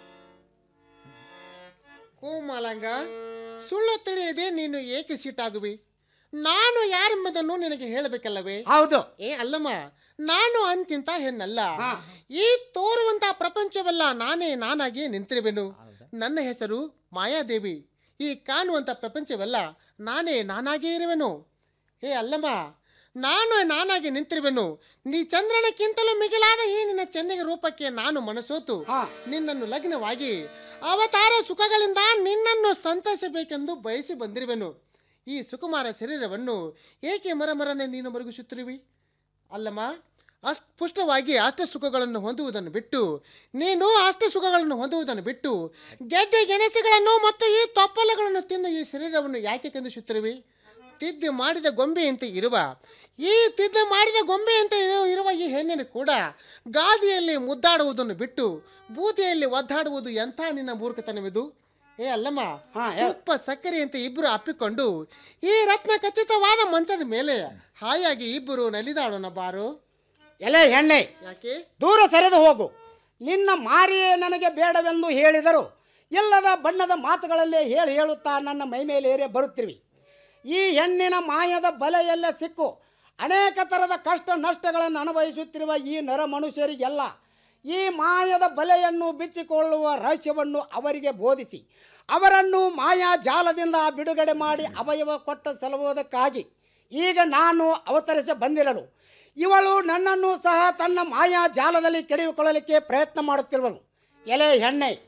ಕೋಮಲಾಂಗ ಸುಳ್ಳು ತಿಳಿಯದೆ ನೀನು ಏಕೆ ಸಿಟ್ಟಾಗುವಿ ನಾನು ಯಾರೆಂಬುದನ್ನು ನಿನಗೆ ಹೇಳಬೇಕಲ್ಲವೇ ಹೌದು ಏ ಅಲ್ಲಮ್ಮ ನಾನು ಅಂತಿಂತ ಹೆಣ್ಣಲ್ಲ ಈ ತೋರುವಂತ ಪ್ರಪಂಚವೆಲ್ಲ ನಾನೇ ನಾನಾಗಿ ನಿಂತಿರುವೆನು ನನ್ನ ಹೆಸರು ಮಾಯಾದೇವಿ ಈ ಕಾಣುವಂತ ಪ್ರಪಂಚವೆಲ್ಲ ನಾನೇ ನಾನಾಗೇ ಇರುವೆನು ಏ ಅಲ್ಲಮ್ಮ ನಾನು ನಾನಾಗಿ ನಿಂತಿರುವೆನು ನೀ ಚಂದ್ರನಕ್ಕಿಂತಲೂ ಮಿಗಿಲಾದ ಈ ನಿನ್ನ ಚೆನ್ನಿಗೆ ರೂಪಕ್ಕೆ ನಾನು ಮನಸೋತು ನಿನ್ನನ್ನು ಲಗ್ನವಾಗಿ ಅವತಾರ ಸುಖಗಳಿಂದ ನಿನ್ನನ್ನು ಸಂತೈಸಬೇಕೆಂದು ಬಯಸಿ ಬಂದಿರುವೆನು ಈ ಸುಕುಮಾರ ಶರೀರವನ್ನು ಏಕೆ ಮರಮರನೆ ನೀನು ಮರುಗಿಸುತ್ತಿರುವಿ ಅಲ್ಲಮ್ಮ ಅಷ್ಟು ಪುಷ್ಟವಾಗಿ ಅಷ್ಟ ಸುಖಗಳನ್ನು ಹೊಂದುವುದನ್ನು ಬಿಟ್ಟು ನೀನು ಅಷ್ಟ ಸುಖಗಳನ್ನು ಹೊಂದುವುದನ್ನು ಬಿಟ್ಟು ಗೆಡ್ಡೆ ಗೆಣಸುಗಳನ್ನು ಮತ್ತು ಈ ತೊಪ್ಪಲುಗಳನ್ನು ತಿಂದು ಈ ಶರೀರವನ್ನು ಯಾಕೆ ಕಂದಿಸುತ್ತಿರುವಿ ತಿದ್ದೆ ಮಾಡಿದ ಗೊಂಬೆಯಂತೆ ಇರುವ ಈ ತಿದ್ದೆ ಮಾಡಿದ ಗೊಂಬೆಯಂತೆ ಇರು- ಇರುವ ಈ ಹೆಣ್ಣಿನ ಕೂಡ ಗಾದಿಯಲ್ಲಿ ಮುದ್ದಾಡುವುದನ್ನು ಬಿಟ್ಟು ಬೂದಿಯಲ್ಲಿ ಒದ್ದಾಡುವುದು ಎಂಥ ನಿನ್ನ ಮೂರ್ಖತನವಿದು ಏ ಅಲ್ಲಮ್ಮ ಉಪ್ಪ ಸಕ್ಕರೆಯಂತೆ ಇಬ್ಬರು ಅಪ್ಪಿಕೊಂಡು ಈ ರತ್ನ ಖಚಿತವಾದ ಮಂಚದ ಮೇಲೆ ಹಾಯಾಗಿ ಇಬ್ಬರು ನಲಿದಾಡೋಣ ಬಾರು ಎಲೆ ಹೆಣ್ಣೆ ಯಾಕೆ ದೂರ ಸರಿದು ಹೋಗು ನಿನ್ನ ಮಾರಿಯೇ ನನಗೆ ಬೇಡವೆಂದು ಹೇಳಿದರು ಇಲ್ಲದ ಬಣ್ಣದ ಮಾತುಗಳಲ್ಲೇ ಹೇಳಿ ಹೇಳುತ್ತಾ ನನ್ನ ಮೈ ಮೇಲೆ ಏರೇ ಬರುತ್ತಿರುವಿ ಈ ಹೆಣ್ಣಿನ ಮಾಯದ ಬಲೆಯಲ್ಲೇ ಸಿಕ್ಕು ಅನೇಕ ಥರದ ಕಷ್ಟ ನಷ್ಟಗಳನ್ನು ಅನುಭವಿಸುತ್ತಿರುವ ಈ ನರ ಮನುಷ್ಯರಿಗೆಲ್ಲ ಈ ಮಾಯದ ಬಲೆಯನ್ನು ಬಿಚ್ಚಿಕೊಳ್ಳುವ ರಹಸ್ಯವನ್ನು ಅವರಿಗೆ ಬೋಧಿಸಿ ಅವರನ್ನು ಮಾಯಾ ಜಾಲದಿಂದ ಬಿಡುಗಡೆ ಮಾಡಿ ಅವಯವ ಕೊಟ್ಟ ಸಲುವುದಕ್ಕಾಗಿ ಈಗ ನಾನು ಅವತರಿಸಿ ಬಂದಿರಲು ಇವಳು ನನ್ನನ್ನು ಸಹ ತನ್ನ ಮಾಯಾ ಜಾಲದಲ್ಲಿ ಕೆಡವಿಕೊಳ್ಳಲಿಕ್ಕೆ ಪ್ರಯತ್ನ ಮಾಡುತ್ತಿರುವಳು ಎಲೆ ಹೆಣ್ಣೆ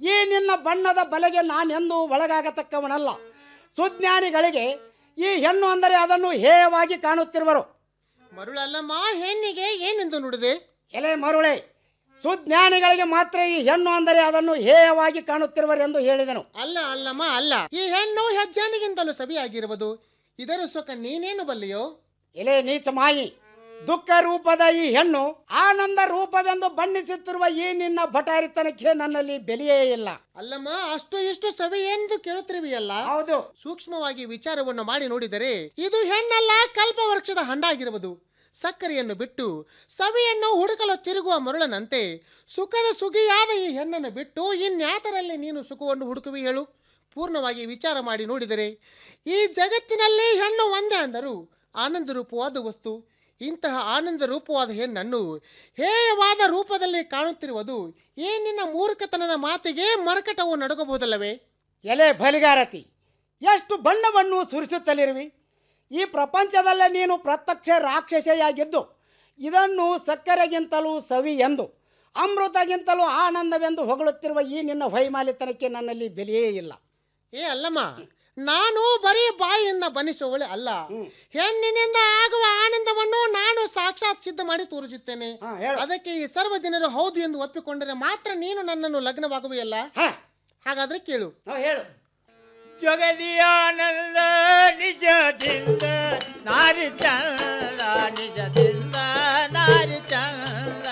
ಈ ನಿನ್ನ ಬಣ್ಣದ ಬಲೆಗೆ ನಾನೆಂದೂ ಒಳಗಾಗತಕ್ಕವನಲ್ಲ ಸುಜ್ಞಾನಿಗಳಿಗೆ ಈ ಹೆಣ್ಣು ಅಂದರೆ ಅದನ್ನು ಹೇಯವಾಗಿ ಕಾಣುತ್ತಿರುವರು ಮರುಳಲ್ಲಮ್ಮ ಹೆಣ್ಣಿಗೆ ಏನೆಂದು ನುಡಿದೆ ಎಲೆ ಮರುಳೆ ಸುಜ್ಞಾನಿಗಳಿಗೆ ಮಾತ್ರ ಈ ಹೆಣ್ಣು ಅಂದರೆ ಅದನ್ನು ಹೇಯವಾಗಿ ಕಾಣುತ್ತಿರುವರೆಂದು ಹೇಳಿದನು ಅಲ್ಲ ಅಲ್ಲಮ್ಮ ಅಲ್ಲ ಈ ಹೆಣ್ಣು ಹೆಜ್ಜಾನಿಗಿಂತಲೂ ಸವಿಯಾಗಿರುವುದು ಇದರ ಸುಖ ನೀನೇನು ಬಲ್ಲಿಯೋ ಎಲೆ ನೀಚ ಮಾಯಿ ದುಃಖ ರೂಪದ ಈ ಹೆಣ್ಣು ಆನಂದ ರೂಪವೆಂದು ಬಣ್ಣಿಸುತ್ತಿರುವ ಈ ನಿನ್ನ ಭಟಾರಿತನಕ್ಕೆ ನನ್ನಲ್ಲಿ ಬೆಲೆಯೇ ಇಲ್ಲ ಅಲ್ಲಮ್ಮ ಅಷ್ಟು ಇಷ್ಟು ಸವಿ ಎಂದು ಕೇಳುತ್ತಿರುವಿಯಲ್ಲ ಹೌದು ಸೂಕ್ಷ್ಮವಾಗಿ ವಿಚಾರವನ್ನು ಮಾಡಿ ನೋಡಿದರೆ ಇದು ಹೆಣ್ಣಲ್ಲ ಕಲ್ಪವೃಕ್ಷದ ಹಂಡಾಗಿರುವುದು ಸಕ್ಕರೆಯನ್ನು ಬಿಟ್ಟು ಸವಿಯನ್ನು ಹುಡುಕಲು ತಿರುಗುವ ಮರುಳನಂತೆ ಸುಖದ ಸುಗಿಯಾದ ಈ ಹೆಣ್ಣನ್ನು ಬಿಟ್ಟು ಇನ್ಯಾತರಲ್ಲಿ ನೀನು ಸುಖವನ್ನು ಹುಡುಕುವಿ ಹೇಳು ಪೂರ್ಣವಾಗಿ ವಿಚಾರ ಮಾಡಿ ನೋಡಿದರೆ ಈ ಜಗತ್ತಿನಲ್ಲಿ ಹೆಣ್ಣು ಒಂದೇ ಅಂದರು ಆನಂದ ರೂಪವಾದ ವಸ್ತು ಇಂತಹ ಆನಂದ ರೂಪವಾದ ಹೆಣ್ಣನ್ನು ಹೇಯವಾದ ರೂಪದಲ್ಲಿ ಕಾಣುತ್ತಿರುವುದು ಈ ನಿನ್ನ ಮೂರ್ಖತನದ ಮಾತಿಗೆ ಮರಕಟವು ನಡಗಬಹುದಲ್ಲವೇ ಎಲೆ ಬಲಿಗಾರತಿ ಎಷ್ಟು ಬಣ್ಣವನ್ನು ಸುರಿಸುತ್ತಲಿರುವಿ ಈ ಪ್ರಪಂಚದಲ್ಲೇ ನೀನು ಪ್ರತ್ಯಕ್ಷ ರಾಕ್ಷಸೆಯಾಗಿದ್ದು ಇದನ್ನು ಸಕ್ಕರೆಗಿಂತಲೂ ಸವಿ ಎಂದು ಅಮೃತಗಿಂತಲೂ ಆನಂದವೆಂದು ಹೊಗಳುತ್ತಿರುವ ಈ ನಿನ್ನ ವೈಮಾಲಿತನಕ್ಕೆ ನನ್ನಲ್ಲಿ ಬೆಲೆಯೇ ಇಲ್ಲ ಏ ಅಲ್ಲಮ್ಮ ನಾನು ಬರೀ ಬಾಯಿಯಿಂದ ಬನಿಸುವಳೆ ಅಲ್ಲ ಹೆಣ್ಣಿನಿಂದ ಆಗುವ ಆನಂದವನ್ನು ನಾನು ಸಾಕ್ಷಾತ್ ಸಿದ್ಧ ಮಾಡಿ ತೋರಿಸುತ್ತೇನೆ ಅದಕ್ಕೆ ಈ ಸರ್ವ ಜನರು ಹೌದು ಎಂದು ಒಪ್ಪಿಕೊಂಡರೆ ಮಾತ್ರ ನೀನು ನನ್ನನ್ನು ಲಗ್ನವಾಗುವೆಯಲ್ಲ ಹಾಗಾದ್ರೆ ಕೇಳು ಹೇಳು ಜಗದಿಯಾನಂದ ನಿಜದಿಂದ ನಾರಿ ಚಂದ ನಿಜದಿಂದ ನಾರಿ ಚಂದ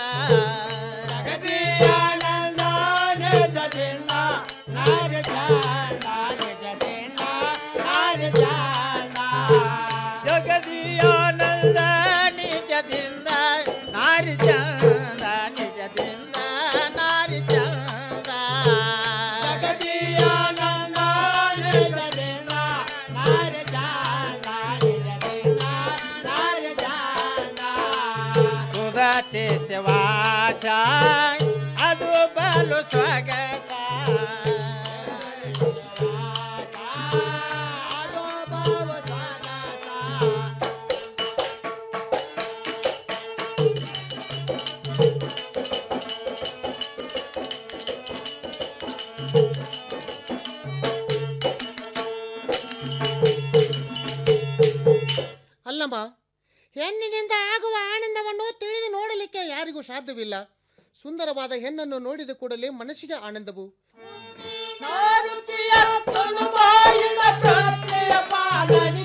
ಜಗದಿಯಾನಂದ ನಿಜದಿಂದ ನಾರಿ ಚಂದ ನಿಜದಿಂದ ನಾರಿ ಚಂದ ಜಗದಿಯಾನಂದ ನಿಜದಿಂದ ನಾರಿ ಚಂದ ನಿಜದಿಂದ ನಾರಿ ಚಂದ ಜಗದಿಯಾನಂದ ನಿಜದಿಂದ ನಾರಿ ಚಂದ ನಿಜದಿಂದ ನಾರಿ ಚಂದ ಸುಧತೆ ಶಿವಾಸ ಅದು ಬಲು ಸ್ವಗತ ಅದು ಬಲು ಸ್ವಗತ ಅಲ್ಲಮ್ಮ ಹೆಣ್ಣಿನಿಂದ ಆಗುವ ಆನಂದವನ್ನು ತಿಳಿದು ನೋಡಲಿಕ್ಕೆ ಯಾರಿಗೂ ಸಾಧ್ಯವಿಲ್ಲ ಸುಂದರವಾದ ಹೆಣ್ಣನ್ನು ನೋಡಿದ ಕೂಡಲೇ ಮನಸ್ಸಿಗೆ ಆನಂದವು ನಾರುತಿಯ ತುಳುಬಾಯಿನ ಪ್ರತ್ಯಯ ಪಾಲನೆ